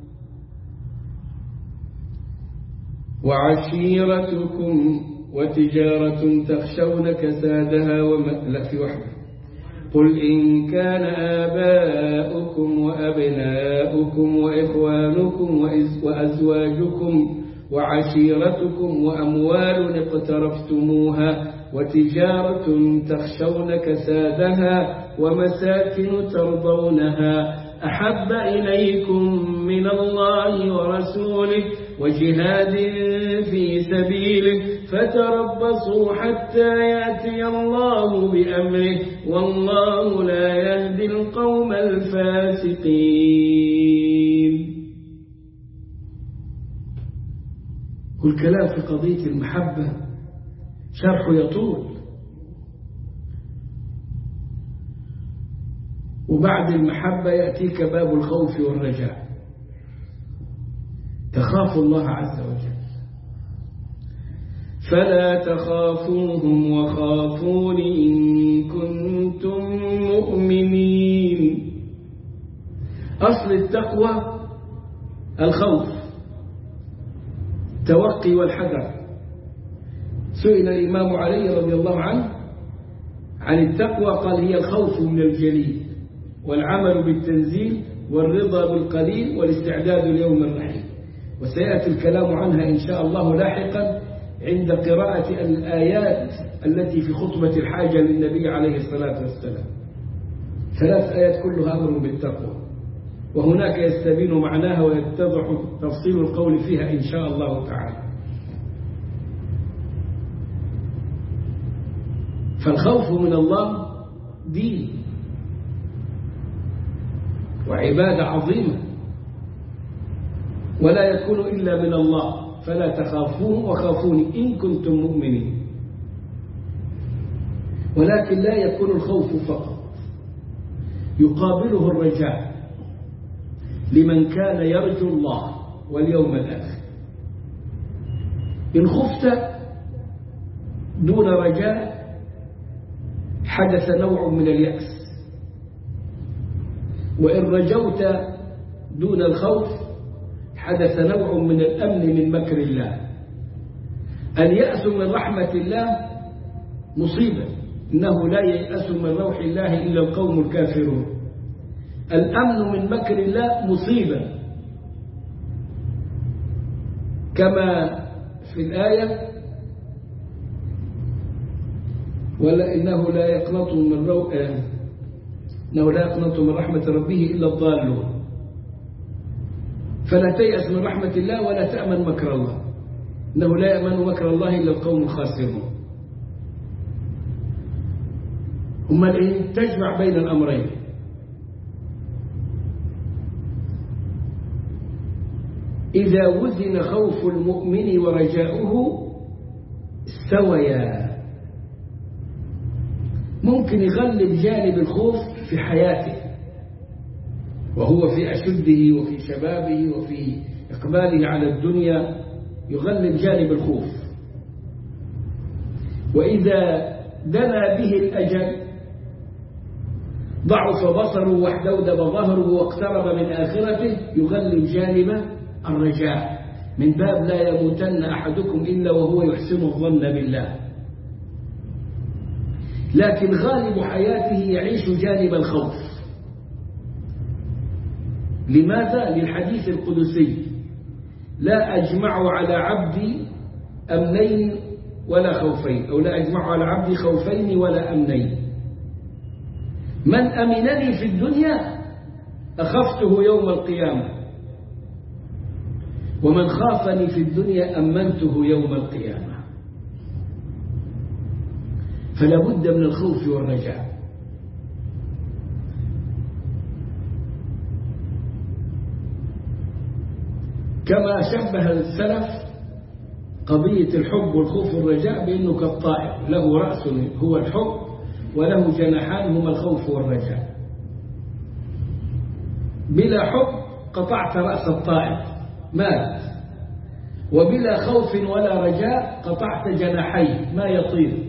وعشيرتكم وتجارة تخشون كسادها وم... لا في واحدة قل إن كان آباؤكم وأبناؤكم وإخوانكم وأزواجكم وعشيرتكم وأموال اقترفتموها وتجارة تخشون كسادها ومساكن ترضونها أحب إليكم من الله ورسوله وجهاد في سبيله فتربصوا حتى يأتي الله بأمره والله لا يهدي القوم الفاسقين والكلام في قضية المحبة شرح يطول وبعد المحبة يأتيك باب الخوف والرجاء تخاف الله عز وجل فلا تخافوهم وخافون إن كنتم مؤمنين أصل التقوى الخوف التوقي والحذر سئل الإمام علي رضي الله عنه عن التقوى قال هي الخوف من الجليل والعمل بالتنزيل والرضا بالقليل والاستعداد ليوم الرحيل وسيأتي الكلام عنها إن شاء الله لاحقا عند قراءة الآيات التي في خطبة الحاجة للنبي عليه الصلاة والسلام ثلاث آيات كلها أمر بالتقوى وهناك يستبين معناها ويتضح تفصيل القول فيها إن شاء الله تعالى فالخوف من الله دين وعبادة عظيمة ولا يكون إلا من الله فلا تخافوه وخافوني إن كنتم مؤمنين ولكن لا يكون الخوف فقط يقابله الرجاء لمن كان يرجو الله واليوم الآخر إن خفت دون رجاء حدث نوع من اليأس وإن رجوت دون الخوف حدث نوع من الأمن من مكر الله اليأس من رحمة الله مصيبة إنه لا ييأس من روح الله إلا القوم الكافرون الأمن من مكر الله مصيبة كما في الآية ولا إنه لا يقنط من روح إنه لا يقنط من رحمة ربه إلا الضالون فلا تيأس من رحمة الله ولا تأمن مكر الله إنه لا يأمن مكر الله إلا القوم الخاسرون هم إيه تجمع بين الأمرين إذا وزن خوف المؤمن ورجاؤه استويا ممكن يغلب جانب الخوف في حياته وهو في أشده وفي شبابه وفي إقباله على الدنيا يغلب جانب الخوف وإذا دنا به الأجل ضعف بصره واحتودب ظهره واقترب من آخرته يغلب جانب الرجاء من باب لا يموتن أحدكم إلا وهو يحسن الظن بالله لكن غالب حياته يعيش جانب الخوف لماذا؟ للحديث القدسي لا أجمع على عبدي أمنين ولا خوفين أو لا أجمع على عبدي خوفين ولا أمنين من أمنني في الدنيا أخفته يوم القيامة ومن خافني في الدنيا أمنته يوم القيامة فلا بد من الخوف والرجاء كما شبه السلف قضية الحب والخوف والرجاء بأنه كالطائر له رأس هو الحب وله جناحان هما الخوف والرجاء بلا حب قطعت رأس الطائر مات وبلا خوف ولا رجاء قطعت جناحيه ما يطير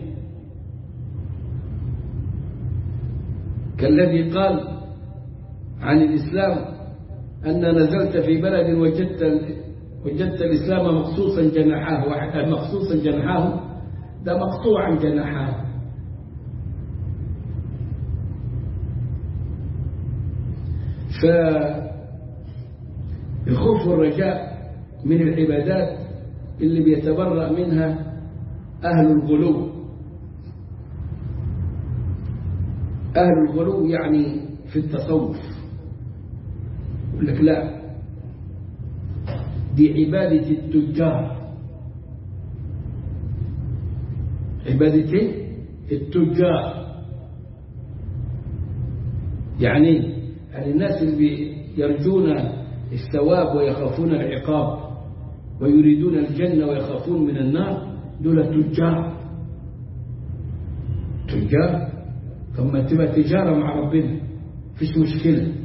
كالذي قال عن الإسلام أن نزلت في بلد وجدت وجدت الإسلام مقصوصا جناحاه واحد مقصوصا جناحاه ده مقطوعا جناحاه فالخوف والرجاء من العبادات اللي بيتبرأ منها أهل الغلو أهل الغلو يعني في التصوف يقول لك لا دي عبادة التجار عبادة التجار يعني يعني الناس اللي يرجون الثواب ويخافون العقاب ويريدون الجنة ويخافون من النار دول تجار تجار ثم تبقى تجارة مع ربنا فيش مشكلة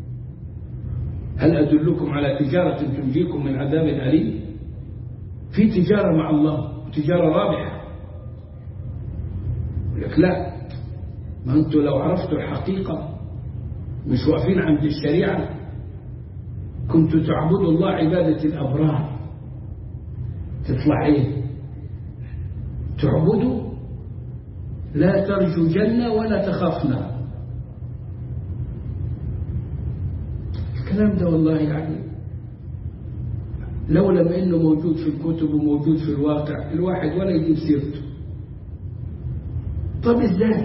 هل أدلكم على تجارة تنجيكم من عذاب أليم في تجارة مع الله وتجارة رابحة لك لا ما أنتوا لو عرفتوا الحقيقة مش واقفين عند الشريعة كنتوا تعبدوا الله عبادة الأبرار تطلع إيه تعبدوا لا ترجو جنة ولا تخاف نار الكلام ده والله يعني لولا انه موجود في الكتب وموجود في الواقع الواحد ولا يجيب سيرته طب ازاي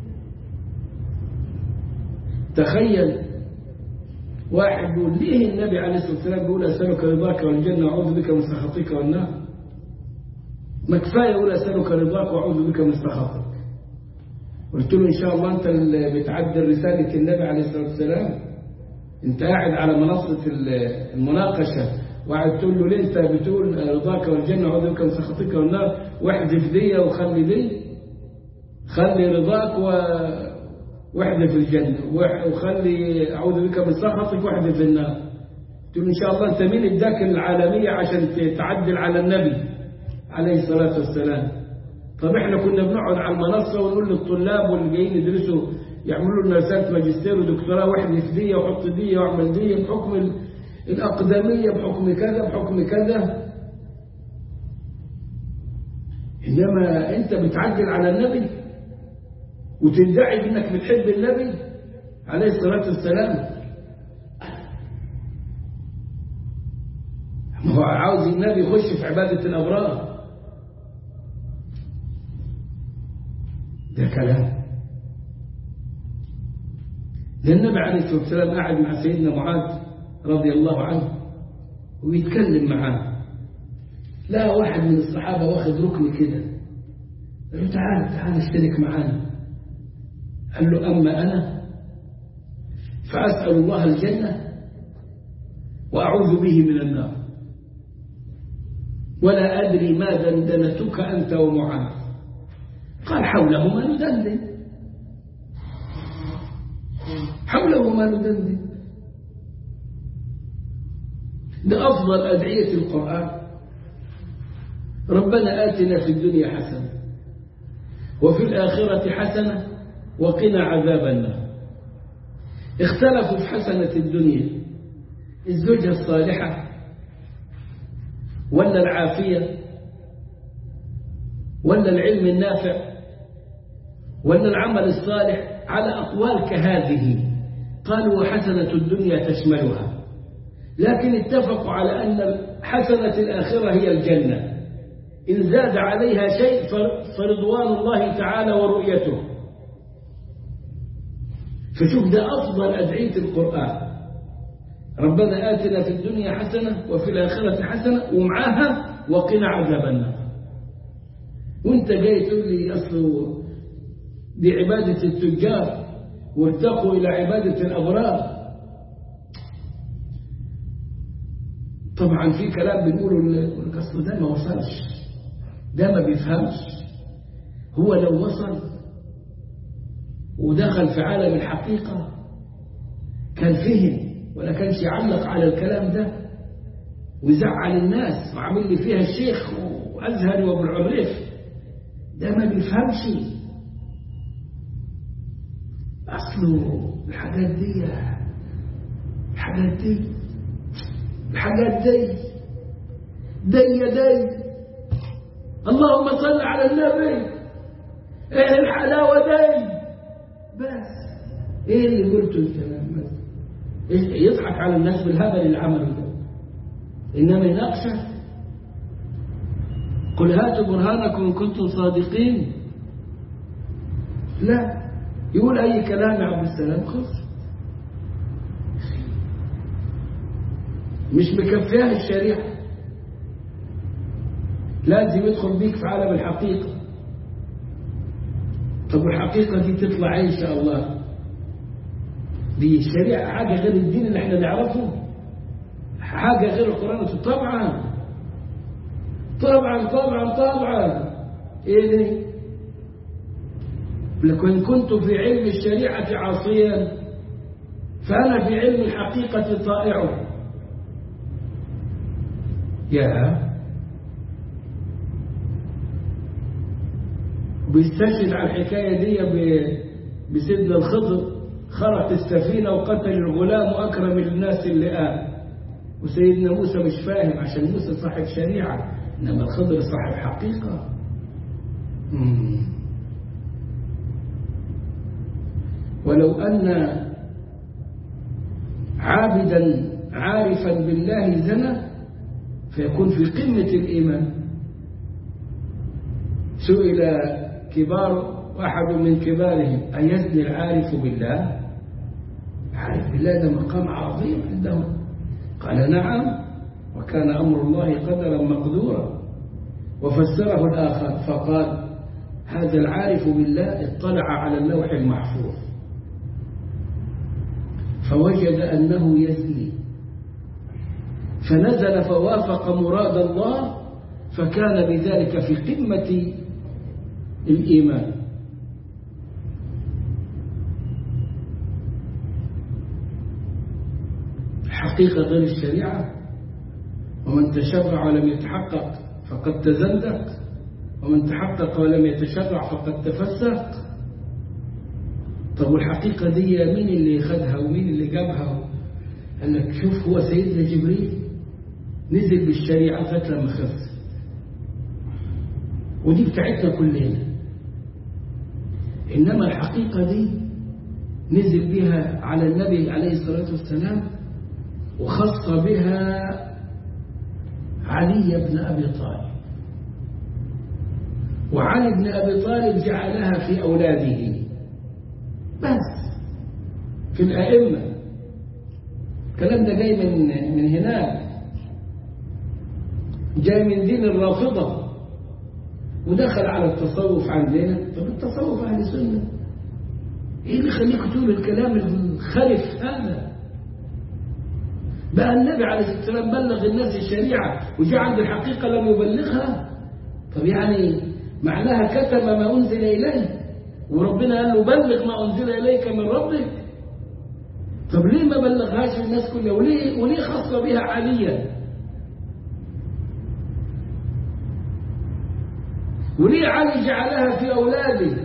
تخيل واحد بيقول ليه النبي عليه الصلاه والسلام بيقول اسالك رضاك والجنه واعوذ بك من سخطك والنار ما كفايه يقول اسالك رضاك واعوذ بك من سخطك قلت له ان شاء الله انت اللي بتعدل رساله النبي عليه الصلاه والسلام انت قاعد على منصة المناقشة وقاعد تقول له ليه انت بتقول رضاك والجنة وعوذ بك من سخطك والنار واحذف دي وخلي دي خلي رضاك و... واحذف الجنة وخلي أعوذ بك من سخطك واحذف النار تقول إن شاء الله أنت مين اداك العالمية عشان تعدل على النبي عليه الصلاة والسلام طب احنا كنا بنقعد على المنصة ونقول للطلاب واللي جايين يدرسوا يعملوا لنا رسالة ماجستير ودكتوراه واحدث دية وحط دية واعمل دية بحكم ال- الأقدمية بحكم كذا بحكم كذا إنما أنت بتعدل على النبي وتدعي إنك بتحب النبي عليه الصلاة والسلام ما هو عاوز النبي يخش في عبادة الأبرار ده كلام ده النبي عليه الصلاة والسلام قاعد مع سيدنا معاذ رضي الله عنه ويتكلم معاه لا واحد من الصحابة واخد ركن كده قال له تعال تعال اشترك معانا قال له أما أنا فأسأل الله الجنة وأعوذ به من النار ولا أدري ما دندنتك أنت ومعاذ قال حوله ما ندندن حوله ما ندندن ده أفضل أدعية القرآن ربنا آتنا في الدنيا حسنة وفي الآخرة حسنة وقنا عذاب النار اختلفوا في حسنة الدنيا الزوجة الصالحة ولا العافية ولا العلم النافع ولا العمل الصالح على أقوال كهذه قالوا وحسنة الدنيا تشملها لكن اتفقوا على أن حسنة الآخرة هي الجنة إن زاد عليها شيء فرضوان الله تعالى ورؤيته فشوف ده أفضل أدعية القرآن ربنا آتنا في الدنيا حسنة وفي الآخرة حسنة ومعاها وقنا عذاب النار وانت جاي تقول لي أصله دي عبادة التجار وارتقوا إلى عبادة الأبرار طبعا في كلام بنقوله أصله ده ما وصلش ده ما بيفهمش هو لو وصل ودخل في عالم الحقيقة كان فهم ولا كانش يعلق على الكلام ده ويزعل الناس وعامل لي فيها الشيخ وأزهري وابو العريف ده ما بيفهمش أصله الحاجات دي الحاجات دي الحاجات دي دي دي اللهم صل على النبي ايه الحلاوة دي بس ايه اللي قلته الكلام يضحك على الناس بالهبل اللي عمله ده انما يناقشه قل هاتوا برهانكم ان كنتم صادقين لا يقول اي كلام يا عبد السلام خلص مش مكفيها الشريعه لازم يدخل بيك في عالم الحقيقه طب الحقيقه دي تطلع ايه ان شاء الله دي الشريعه حاجه غير الدين اللي احنا نعرفه حاجه غير القران طبعا طبعا طبعا طبعا ايه دي لكن كنت في علم الشريعه عاصيا فانا في علم الحقيقه طائع يا بيستشهد على الحكايه دي بسيدنا الخضر خرق السفينه وقتل الغلام واكرم الناس اللئام وسيدنا موسى مش فاهم عشان موسى صاحب شريعه انما الخضر صاحب حقيقه مم. ولو ان عابدا عارفا بالله زنى فيكون في قمه الايمان سئل كبار واحد من كبارهم أيزني العارف بالله عارف بالله ده مقام عظيم عندهم قال نعم وكان أمر الله قدرا مقدورا وفسره الآخر فقال هذا العارف بالله اطلع على اللوح المحفوظ فوجد أنه يزني فنزل فوافق مراد الله فكان بذلك في قمة الإيمان حقيقة غير الشريعة ومن تشرع ولم يتحقق فقد تزندق ومن تحقق ولم يتشرع فقد تفسق طب والحقيقة دي مين اللي خدها ومين اللي جابها قال لك شوف هو سيدنا جبريل نزل بالشريعة لغاية لما خف ودي بتاعتنا كلنا إنما الحقيقة دي نزل بها على النبي عليه الصلاة والسلام وخص بها علي بن أبي طالب وعلي بن أبي طالب جعلها في أولاده بس في الأئمة الكلام ده جاي من من هناك جاي من دين الرافضة ودخل على التصوف عندنا طب التصوف أهل سنة إيه اللي يخليك تقول الكلام الخلف هذا بقى النبي عليه الصلاة والسلام بلغ الناس الشريعة وجاء عند الحقيقة لم يبلغها طب يعني معناها كتم ما أنزل إليه وربنا قال له بلغ ما أنزل إليك من ربك طب ليه ما بلغهاش الناس كلها وليه, وليه خص بها عليا وليه علي جعلها في أولاده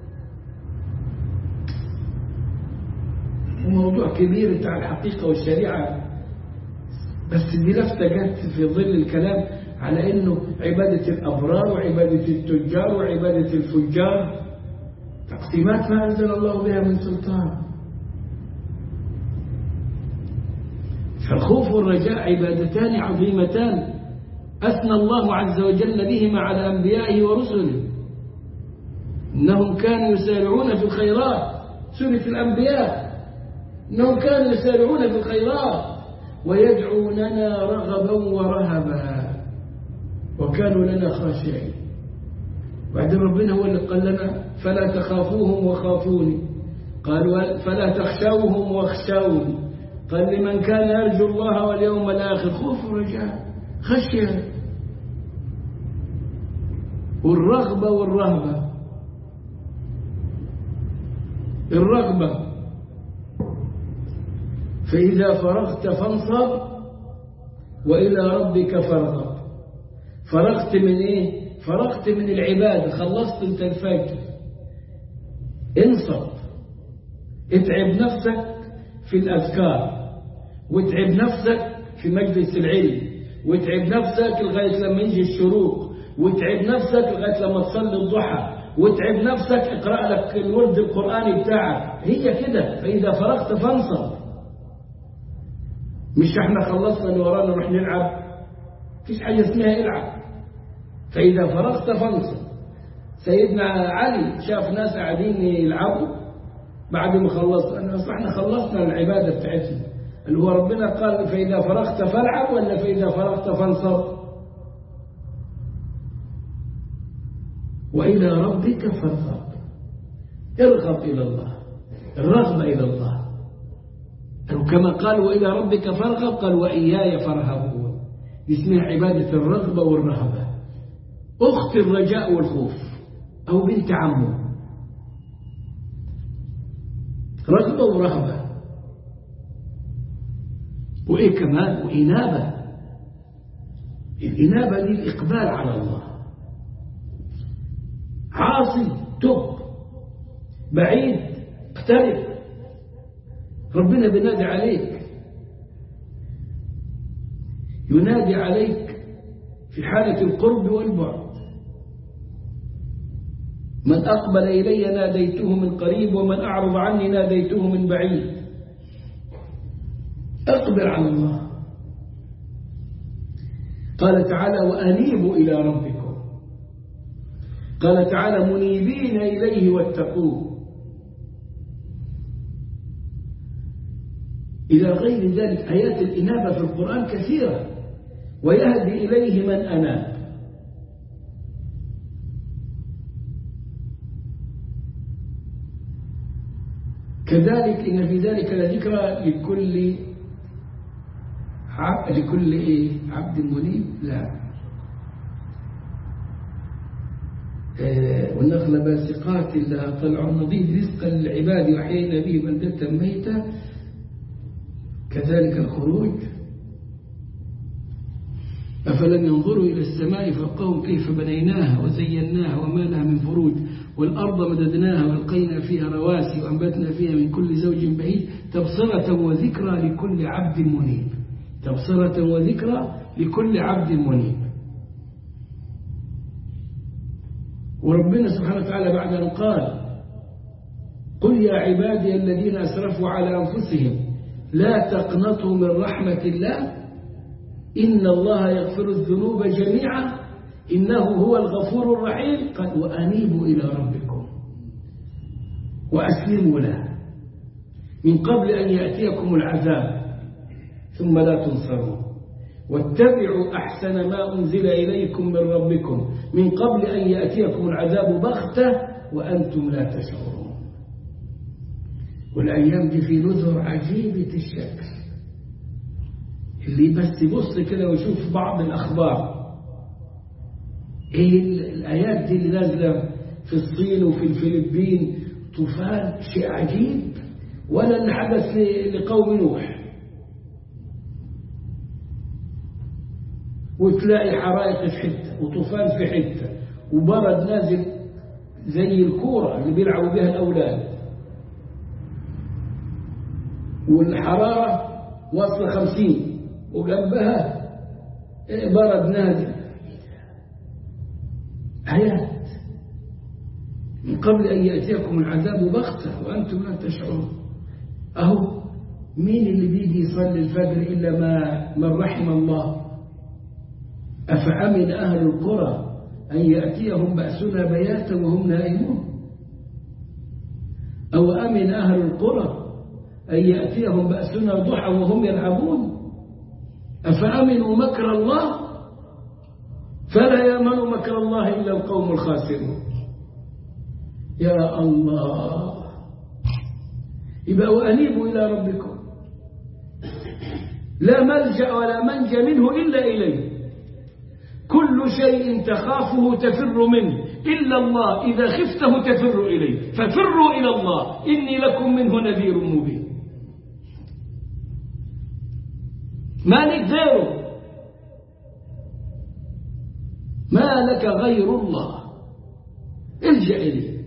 موضوع كبير بتاع الحقيقة والشريعة بس دي لفتة جت في ظل الكلام على انه عبادة الابرار وعبادة التجار وعبادة الفجار تقسيمات ما انزل الله بها من سلطان فالخوف والرجاء عبادتان عظيمتان اثنى الله عز وجل بهما على انبيائه ورسله انهم كانوا يسارعون في الخيرات سورة الانبياء انهم كانوا يسارعون في الخيرات ويدعوننا رغبا ورهبا وكانوا لنا خاشعين بعدين ربنا هو اللي قال لنا فلا تخافوهم وخافوني قال فلا تخشوهم واخشوني قال لمن كان يرجو الله واليوم الآخر خوف ورجاء خشية والرغبة والرهبة الرغبة فإذا فرغت فانصب وإلى ربك فارغب فرغت من إيه؟ فرغت من العبادة خلصت انت الفجر انصب اتعب نفسك في الأذكار واتعب نفسك في مجلس العلم واتعب نفسك لغاية لما يجي الشروق واتعب نفسك لغاية لما تصلي الضحى واتعب نفسك اقرأ لك الورد القرآني بتاعك هي كده فإذا فرغت فانصب مش احنا خلصنا اللي ورانا نروح نلعب فيش حاجة اسمها العب فإذا فرغت فانصب سيدنا علي شاف ناس قاعدين يلعبوا بعد ما خلصنا أنا احنا خلصنا العبادة بتاعتنا اللي هو ربنا قال فإذا فرغت فالعب ولا فإذا فرغت فانصب وإلى ربك فارغب ارغب إلى الله الرغبة إلى الله كما قال وإلى ربك فارغب قال وإياي فارهبون اسمها عبادة الرغبة والرهبة أخت الرجاء والخوف أو بنت عمه رغبة ورهبة وإيه كمان وإنابة الإنابة دي الإقبال على الله عاصي تب بعيد اقترب ربنا بينادي عليك ينادي عليك في حالة القرب والبعد من أقبل إلي ناديته من قريب ومن أعرض عني ناديته من بعيد أقبل على الله قال تعالى وأنيبوا إلى ربكم قال تعالى منيبين إليه واتقوه إلى غير ذلك آيات الإنابة في القرآن كثيرة ويهدي إليه من أناب كذلك إن في ذلك لذكرى لكل عبد لكل إيه عبد منيب لا آه والنخل باسقات لها طلع نضيد رزقا للعباد وحيينا به بلدة ميتة كذلك الخروج أفلم ينظروا إلى السماء فوقهم كيف بنيناها وزيناها وما لها من فروج والأرض مددناها والقينا فيها رواسي وأنبتنا فيها من كل زوج بهيج تبصرة وذكرى لكل عبد منيب تبصرة وذكرى لكل عبد منيب وربنا سبحانه وتعالى بعد أن قال قل يا عبادي الذين أسرفوا على أنفسهم لا تقنطوا من رحمة الله إن الله يغفر الذنوب جميعا إنه هو الغفور الرحيم قال وأنيبوا إلى ربكم وأسلموا له من قبل أن يأتيكم العذاب ثم لا تنصرون واتبعوا أحسن ما أنزل إليكم من ربكم من قبل أن يأتيكم العذاب بغتة وأنتم لا تشعرون والأيام دي في نذر عجيبة الشكل اللي بس يبص كده ويشوف بعض الأخبار ايه الآيات دي اللي نازلة في الصين وفي الفلبين طوفان شيء عجيب ولا اللي حدث لقوم نوح وتلاقي حرائق في حتة وطوفان في حتة وبرد نازل زي الكورة اللي بيلعبوا بها الأولاد والحرارة واصلة خمسين وجنبها برد نازل آيات من قبل أن يأتيكم العذاب بغتة وأنتم لا تشعرون أهو مين اللي بيجي يصلي الفجر إلا ما من رحم الله أفأمن أهل القرى أن يأتيهم بأسنا بياتا وهم نائمون أو أمن أهل القرى أن يأتيهم بأسنا ضحى وهم يلعبون أفأمنوا مكر الله فلا يأمن مكر الله إلا القوم الخاسرون يا الله يبقى وأنيبوا إلى ربكم لا ملجأ ولا منجى منه إلا إليه كل شيء تخافه تفر منه إلا الله إذا خفته تفر إليه ففروا إلى الله إني لكم منه نذير مبين ما لك غيره ما لك غير الله الجأ إليه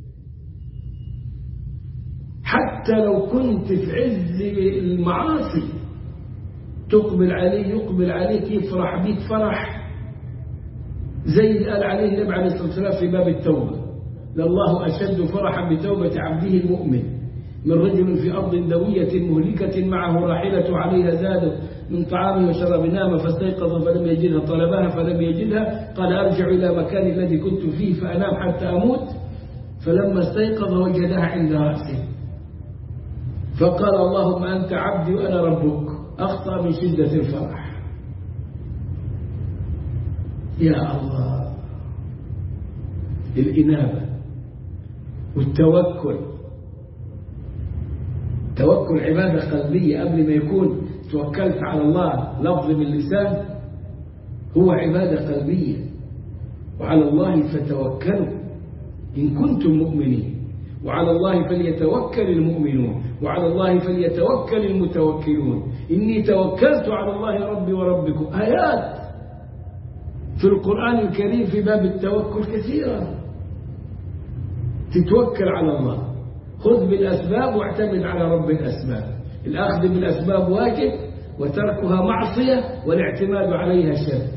حتى لو كنت في عز المعاصي تقبل عليه يقبل عليك يفرح بيك فرح زي اللي قال عليه النبي عليه الصلاة والسلام في باب التوبة لله أشد فرحا بتوبة عبده المؤمن من رجل في أرض دوية مهلكة معه راحلة عليها زاد من طعام وشراب نام فاستيقظ فلم يجدها طلبها فلم يجدها قال أرجع إلى مكان الذي كنت فيه فأنام حتى أموت فلما استيقظ وجدها عند رأسه فقال اللهم أنت عبدي وأنا ربك أخطأ من شدة الفرح يا الله الإنابة والتوكل توكل عبادة قلبية قبل ما يكون توكلت على الله لفظ من اللسان هو عبادة قلبية وعلى الله فتوكلوا إن كنتم مؤمنين وعلى الله فليتوكل المؤمنون وعلى الله فليتوكل المتوكلون إني توكلت على الله ربي وربكم آيات في القرآن الكريم في باب التوكل كثيرا تتوكل على الله خذ بالأسباب واعتمد على رب الأسباب الأخذ بالأسباب واجب وتركها معصية والاعتماد عليها شرك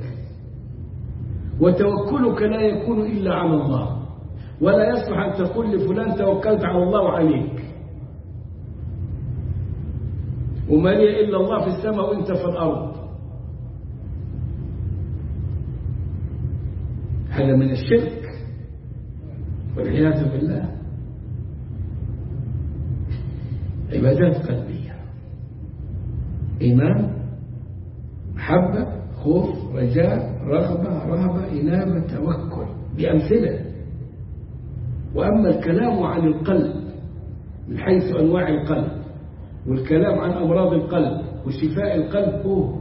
وتوكلك لا يكون إلا على الله ولا يصلح أن تقول لفلان توكلت على الله وعليك وما لي إلا الله في السماء وإنت في الأرض هذا من الشرك والعياذ بالله عبادات قلبية إيمان محبة خوف رجاء رغبة رهبة إنابة توكل بأمثلة وأما الكلام عن القلب من حيث أنواع القلب والكلام عن أمراض القلب وشفاء القلب هو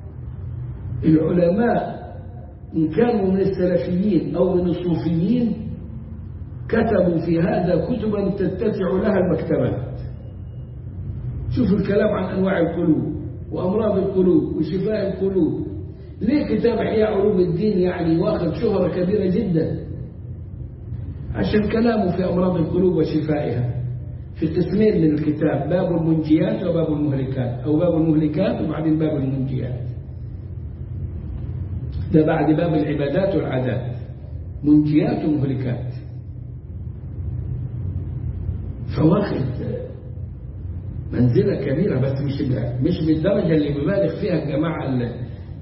العلماء إن كانوا من السلفيين أو من الصوفيين كتبوا في هذا كتبا تتسع لها المكتبات شوف الكلام عن أنواع القلوب وأمراض القلوب وشفاء القلوب ليه كتاب إحياء علوم الدين يعني واخد شهرة كبيرة جدا عشان كلامه في أمراض القلوب وشفائها في قسمين من الكتاب باب المنجيات وباب المهلكات أو باب المهلكات وبعدين باب المنجيات ده بعد باب العبادات والعادات منجيات ومهلكات فواخد منزلة كبيرة بس مش مش بالدرجة اللي بيبالغ فيها الجماعة اللي,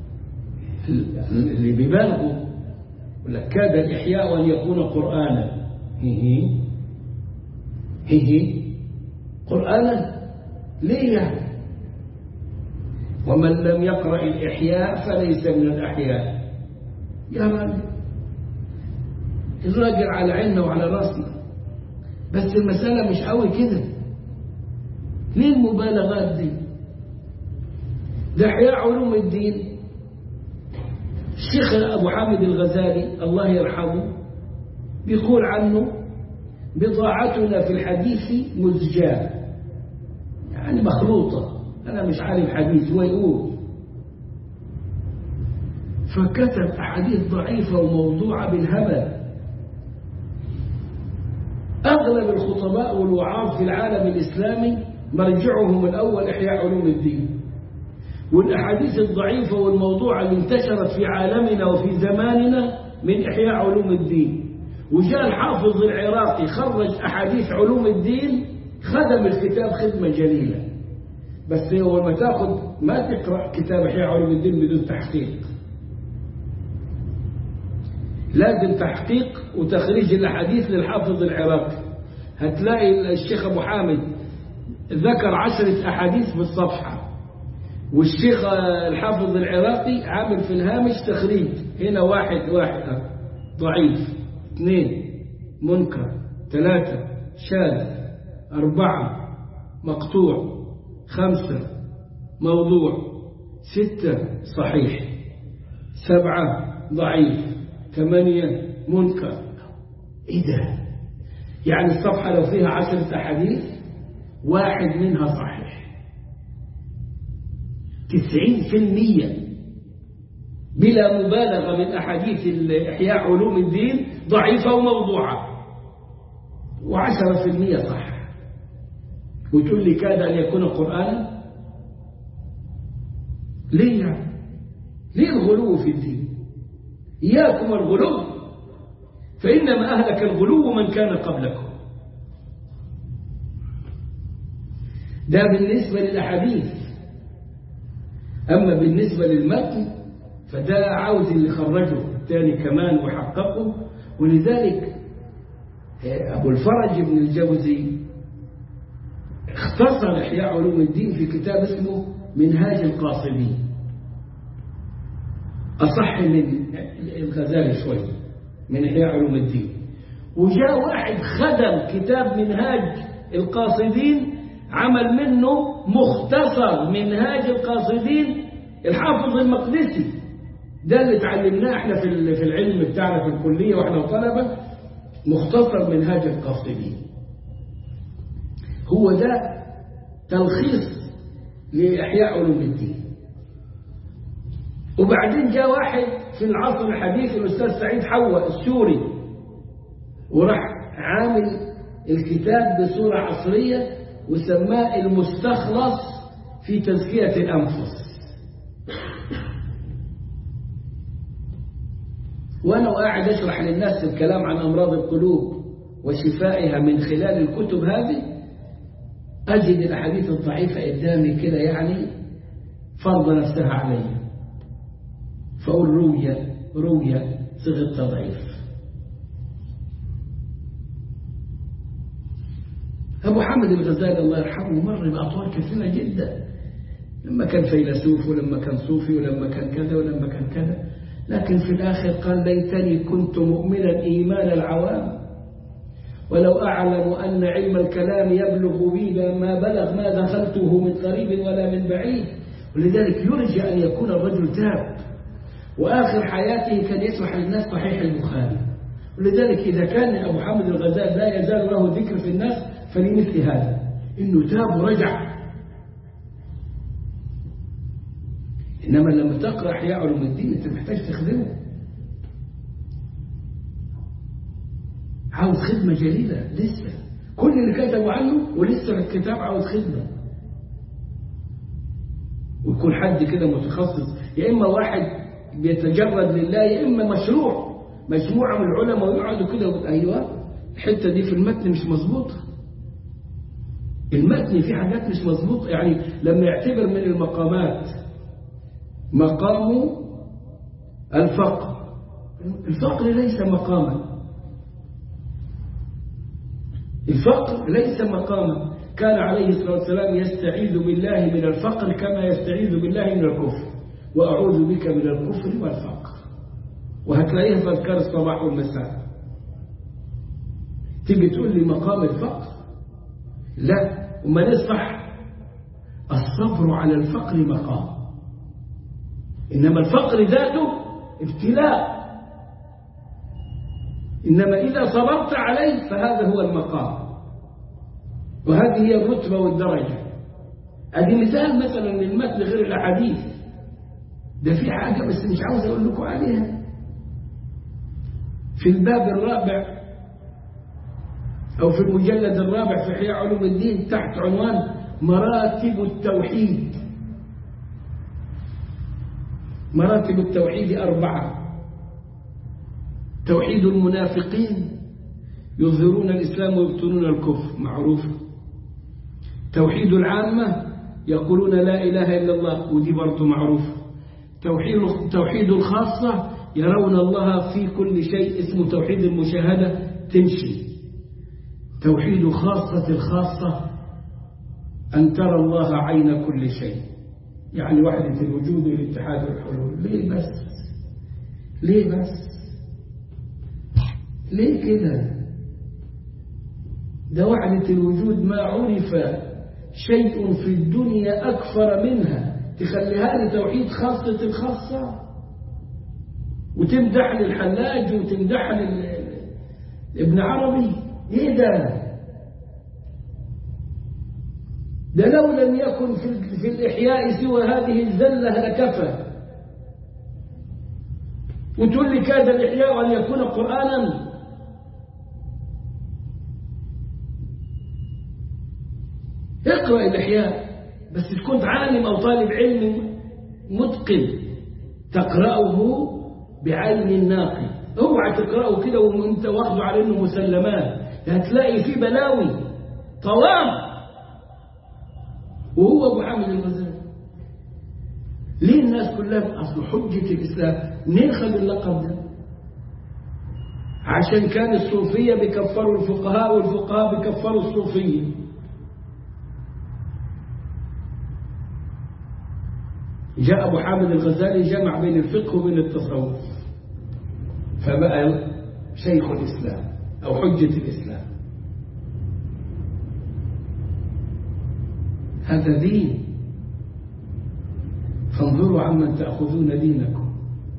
اللي بيبالغوا يقول لك كاد الإحياء أن يكون قرآنا هي هي هي قرآنا ليه يعني ومن لم يقرأ الإحياء فليس من الأحياء يا راجل الراجل على عيننا وعلى راسنا بس المسألة مش قوي كده ليه المبالغات دي ده إحياء علوم الدين الشيخ أبو حامد الغزالي الله يرحمه بيقول عنه بضاعتنا في الحديث مزجاة يعني مخلوطة أنا مش عارف حديث هو يقول فكتب أحاديث ضعيفة وموضوعة بالهبل أغلب الخطباء والوعاظ في العالم الإسلامي مرجعهم الأول إحياء علوم الدين والأحاديث الضعيفة والموضوعة اللي انتشرت في عالمنا وفي زماننا من إحياء علوم الدين وجاء الحافظ العراقي خرج أحاديث علوم الدين خدم الكتاب خدمة جليلة بس أول ما تاخذ ما تقرأ كتاب إحياء علوم الدين بدون تحقيق لازم تحقيق وتخريج الأحاديث للحافظ العراقي هتلاقي الشيخ أبو حامد ذكر عشرة أحاديث بالصفحة والشيخ الحافظ العراقي عامل في الهامش تخريج هنا واحد واحد ضعيف اثنين منكر ثلاثة شاذ أربعة مقطوع خمسة موضوع ستة صحيح سبعة ضعيف ثمانية منكر إيه ده يعني الصفحة لو فيها عشرة أحاديث واحد منها صحيح تسعين في المية بلا مبالغة من أحاديث إحياء علوم الدين ضعيفة وموضوعة وعشرة في المية صح وتقول لي كاد أن يكون قرآنا ليه يعني ليه الغلو في الدين إياكم الغلو فإنما أهلك الغلو من كان قبلكم ده بالنسبة للأحاديث أما بالنسبة للمتن فده عاوز اللي خرجه الثاني كمان وحققه ولذلك أبو الفرج بن الجوزي اختصر إحياء علوم الدين في كتاب اسمه منهاج القاصدين أصح من الغزالي شوي من إحياء علوم الدين وجاء واحد خدم كتاب منهاج القاصدين عمل منه مختصر منهاج القاصدين الحافظ المقدسي ده اللي اتعلمناه احنا في في العلم بتاعنا في الكليه واحنا طلبه مختصر منهاج القاصدين هو ده تلخيص لإحياء علوم الدين وبعدين جاء واحد في العصر الحديث الأستاذ سعيد حوا السوري وراح عامل الكتاب بصورة عصرية وسماه المستخلص في تزكية الأنفس وأنا قاعد أشرح للناس الكلام عن أمراض القلوب وشفائها من خلال الكتب هذه أجد الأحاديث الضعيفة قدامي كده يعني فرض نفسها علي فأقول روية روية صيغة تضعيف أبو حامد الغزالي الله يرحمه مر بأطوار كثيرة جدا لما كان فيلسوف ولما كان صوفي ولما كان كذا ولما كان كذا لكن في الآخر قال ليتني كنت مؤمنا إيمان العوام ولو أعلم أن علم الكلام يبلغ بي ما بلغ ما دخلته من قريب ولا من بعيد ولذلك يرجى أن يكون الرجل تاب وآخر حياته كان يشرح للناس صحيح البخاري ولذلك إذا كان أبو حامد الغزال لا يزال له ذكر في الناس فلمثل هذا إنه تاب ورجع إنما لما تقرأ أحياء علوم الدين أنت محتاج تخدمه عاوز خدمة جليلة لسه كل اللي كتبوا عنه ولسه الكتاب عاوز خدمة ويكون حد كده متخصص يا إما واحد بيتجرد لله يا إما مشروع مجموعة من العلماء ويقعدوا كده ويقول أيوة الحتة دي في المتن مش مظبوطة المتن فيه حاجات مش مظبوطة يعني لما يعتبر من المقامات مقام الفقر الفقر ليس مقاما الفقر ليس مقاما كان عليه الصلاة والسلام يستعيذ بالله من الفقر كما يستعيذ بالله من الكفر وأعوذ بك من الكفر والفقر وهتلاقيها في أذكار الصباح والمساء تيجي تقول لي مقام الفقر لا وما نصح الصبر على الفقر مقام إنما الفقر ذاته ابتلاء إنما إذا صبرت عليه فهذا هو المقام وهذه هي الرتبة والدرجة أدي مثال مثلا للمتن غير الأحاديث ده في حاجة بس مش عاوز أقول لكم عليها في الباب الرابع أو في المجلد الرابع في إحياء علوم الدين تحت عنوان مراتب التوحيد مراتب التوحيد أربعة توحيد المنافقين يظهرون الإسلام ويبطنون الكفر معروف توحيد العامة يقولون لا إله إلا الله ودي برضه معروف توحيد توحيد الخاصة يرون الله في كل شيء اسمه توحيد المشاهدة تمشي توحيد خاصة الخاصة أن ترى الله عين كل شيء يعني وحدة الوجود والاتحاد والحلول ليه بس ليه بس ليه كده ده وحدة الوجود ما عرف شيء في الدنيا أكثر منها تخليها لي توحيد خاصة الخاصة وتمدح للحلاج وتمدح لابن عربي ايه ده ده لو لم يكن في, في الإحياء سوى هذه الزلة لكفى وتقول لي كاد الإحياء أن يكون قرآنا اقرأ الإحياء بس تكون عالم أو طالب علم متقن تقرأه بعين الناقد اوعى تقرأه كده وانت واخده على انه مسلمات هتلاقي فيه بلاوي طوام وهو ابو حامد الغزالي ليه الناس كلها اصل حجة الاسلام منين خد اللقب ده عشان كان الصوفية بيكفروا الفقهاء والفقهاء بيكفروا الصوفية جاء أبو حامد الغزالي جمع بين الفقه وبين التصوف فبقى شيخ الإسلام أو حجة الإسلام هذا دين فانظروا عمن تأخذون دينكم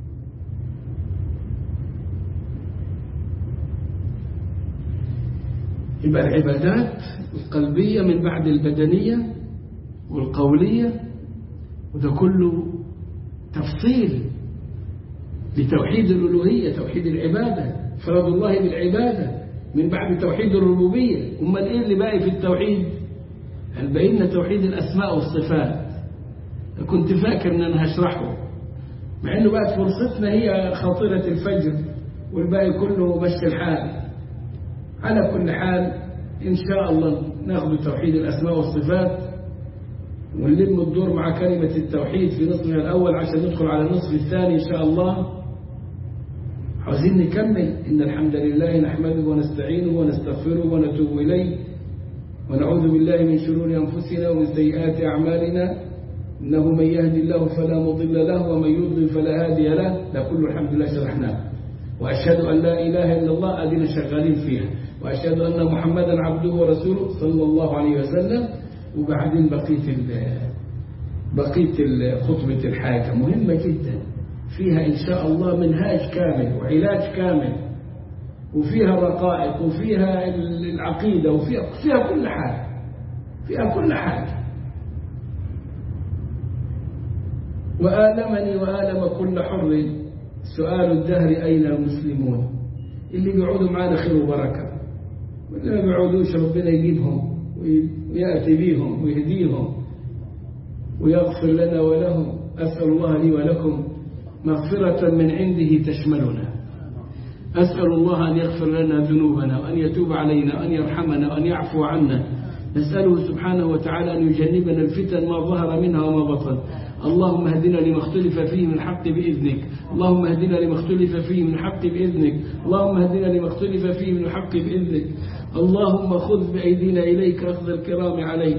يبقى العبادات القلبية من بعد البدنية والقولية وده كله تفصيل لتوحيد الألوهية توحيد العبادة فرض الله بالعبادة من بعد توحيد الربوبية أمال إيه اللي باقي في التوحيد هل بقينا توحيد الأسماء والصفات كنت فاكر أن أنا هشرحه مع أنه بقت فرصتنا هي خاطرة الفجر والباقي كله مشي الحال على كل حال إن شاء الله ناخذ توحيد الأسماء والصفات ونلم الدور مع كلمة التوحيد في نصفنا الأول عشان ندخل على النصف الثاني إن شاء الله عاوزين نكمل إن الحمد لله نحمده ونستعينه ونستغفره ونتوب إليه ونعوذ بالله من شرور أنفسنا ومن سيئات أعمالنا إنه من يهدي الله فلا مضل له ومن يضلل فلا هادي له لا كل الحمد لله شرحناه وأشهد أن لا إله إلا الله أدينا شغالين فيها وأشهد أن محمدا عبده ورسوله صلى الله عليه وسلم وبعدين بقية بقية خطبة الحاجة مهمة جدا فيها إن شاء الله منهاج كامل وعلاج كامل وفيها الرقائق وفيها العقيدة وفيها فيها كل حاجة فيها كل حاجة وآلمني وآلم كل حر سؤال الدهر أين المسلمون اللي بيقعدوا معنا خير وبركة واللي ما بيقعدوش ربنا يجيبهم ويأتي بيهم ويهديهم ويغفر لنا ولهم أسأل الله لي ولكم مغفرة من عنده تشملنا أسأل الله أن يغفر لنا ذنوبنا وأن يتوب علينا وأن يرحمنا وأن يعفو عنا نسأله سبحانه وتعالى أن يجنبنا الفتن ما ظهر منها وما بطن اللهم اهدنا لما اختلف فيه من الحق بإذنك اللهم اهدنا لما اختلف فيه من الحق بإذنك اللهم اهدنا لما اختلف فيه من الحق بإذنك اللهم خذ بأيدينا إليك أخذ الكرام عليك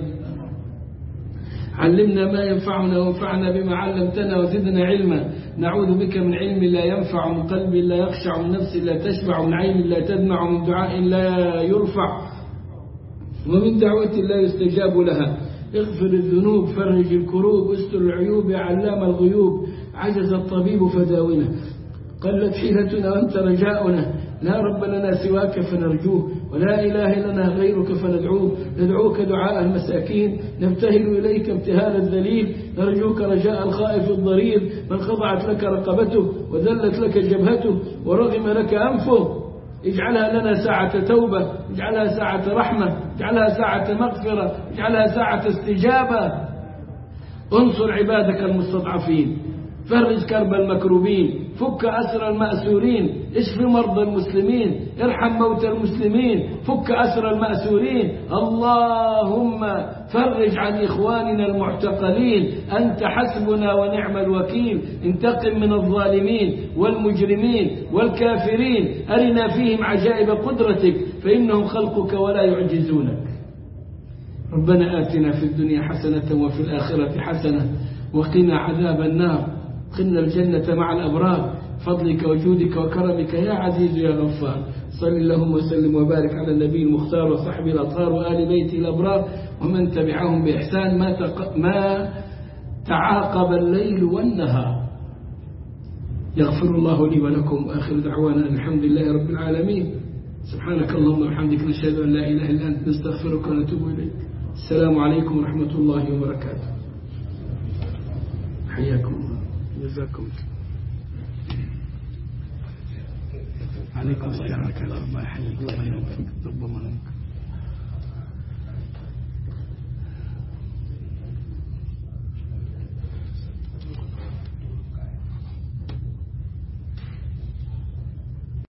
علمنا ما ينفعنا وانفعنا بما علمتنا وزدنا علما نعوذ بك من علم لا ينفع من قلب لا يخشع من نفس لا تشبع من عين لا تدمع من دعاء لا يرفع ومن دعوة لا يستجاب لها اغفر الذنوب فرج الكروب استر العيوب يا علام الغيوب عجز الطبيب فداونا قلت حيلتنا وانت رجاؤنا لا رب لنا سواك فنرجوه ولا إله لنا غيرك فندعوه ندعوك دعاء المساكين نبتهل إليك ابتهال الذليل نرجوك رجاء الخائف الضرير من خضعت لك رقبته وذلت لك جبهته ورغم لك أنفه اجعلها لنا ساعة توبة اجعلها ساعة رحمة اجعلها ساعة مغفرة اجعلها ساعة استجابة انصر عبادك المستضعفين فرج كرب المكروبين فك أسر المأسورين اشف مرضى المسلمين ارحم موتى المسلمين فك أسر المأسورين اللهم فرج عن إخواننا المعتقلين أنت حسبنا ونعم الوكيل انتقم من الظالمين والمجرمين والكافرين أرنا فيهم عجائب قدرتك فإنهم خلقك ولا يعجزونك ربنا آتنا في الدنيا حسنة وفي الآخرة حسنة وقنا عذاب النار قنا الجنة مع الأبرار فضلك وجودك وكرمك يا عزيز يا غفار صل اللهم وسلم وبارك على النبي المختار وصحبه الأطهار وآل بيته الأبرار ومن تبعهم بإحسان ما, تق... ما تعاقب الليل والنهار يغفر الله لي ولكم وآخر دعوانا الحمد لله رب العالمين سبحانك اللهم وبحمدك نشهد أن لا إله إلا أنت نستغفرك ونتوب إليك السلام عليكم ورحمة الله وبركاته حياكم الله جزاكم عليكم السلام ورحمة الله يحييك الله يوفقك ربما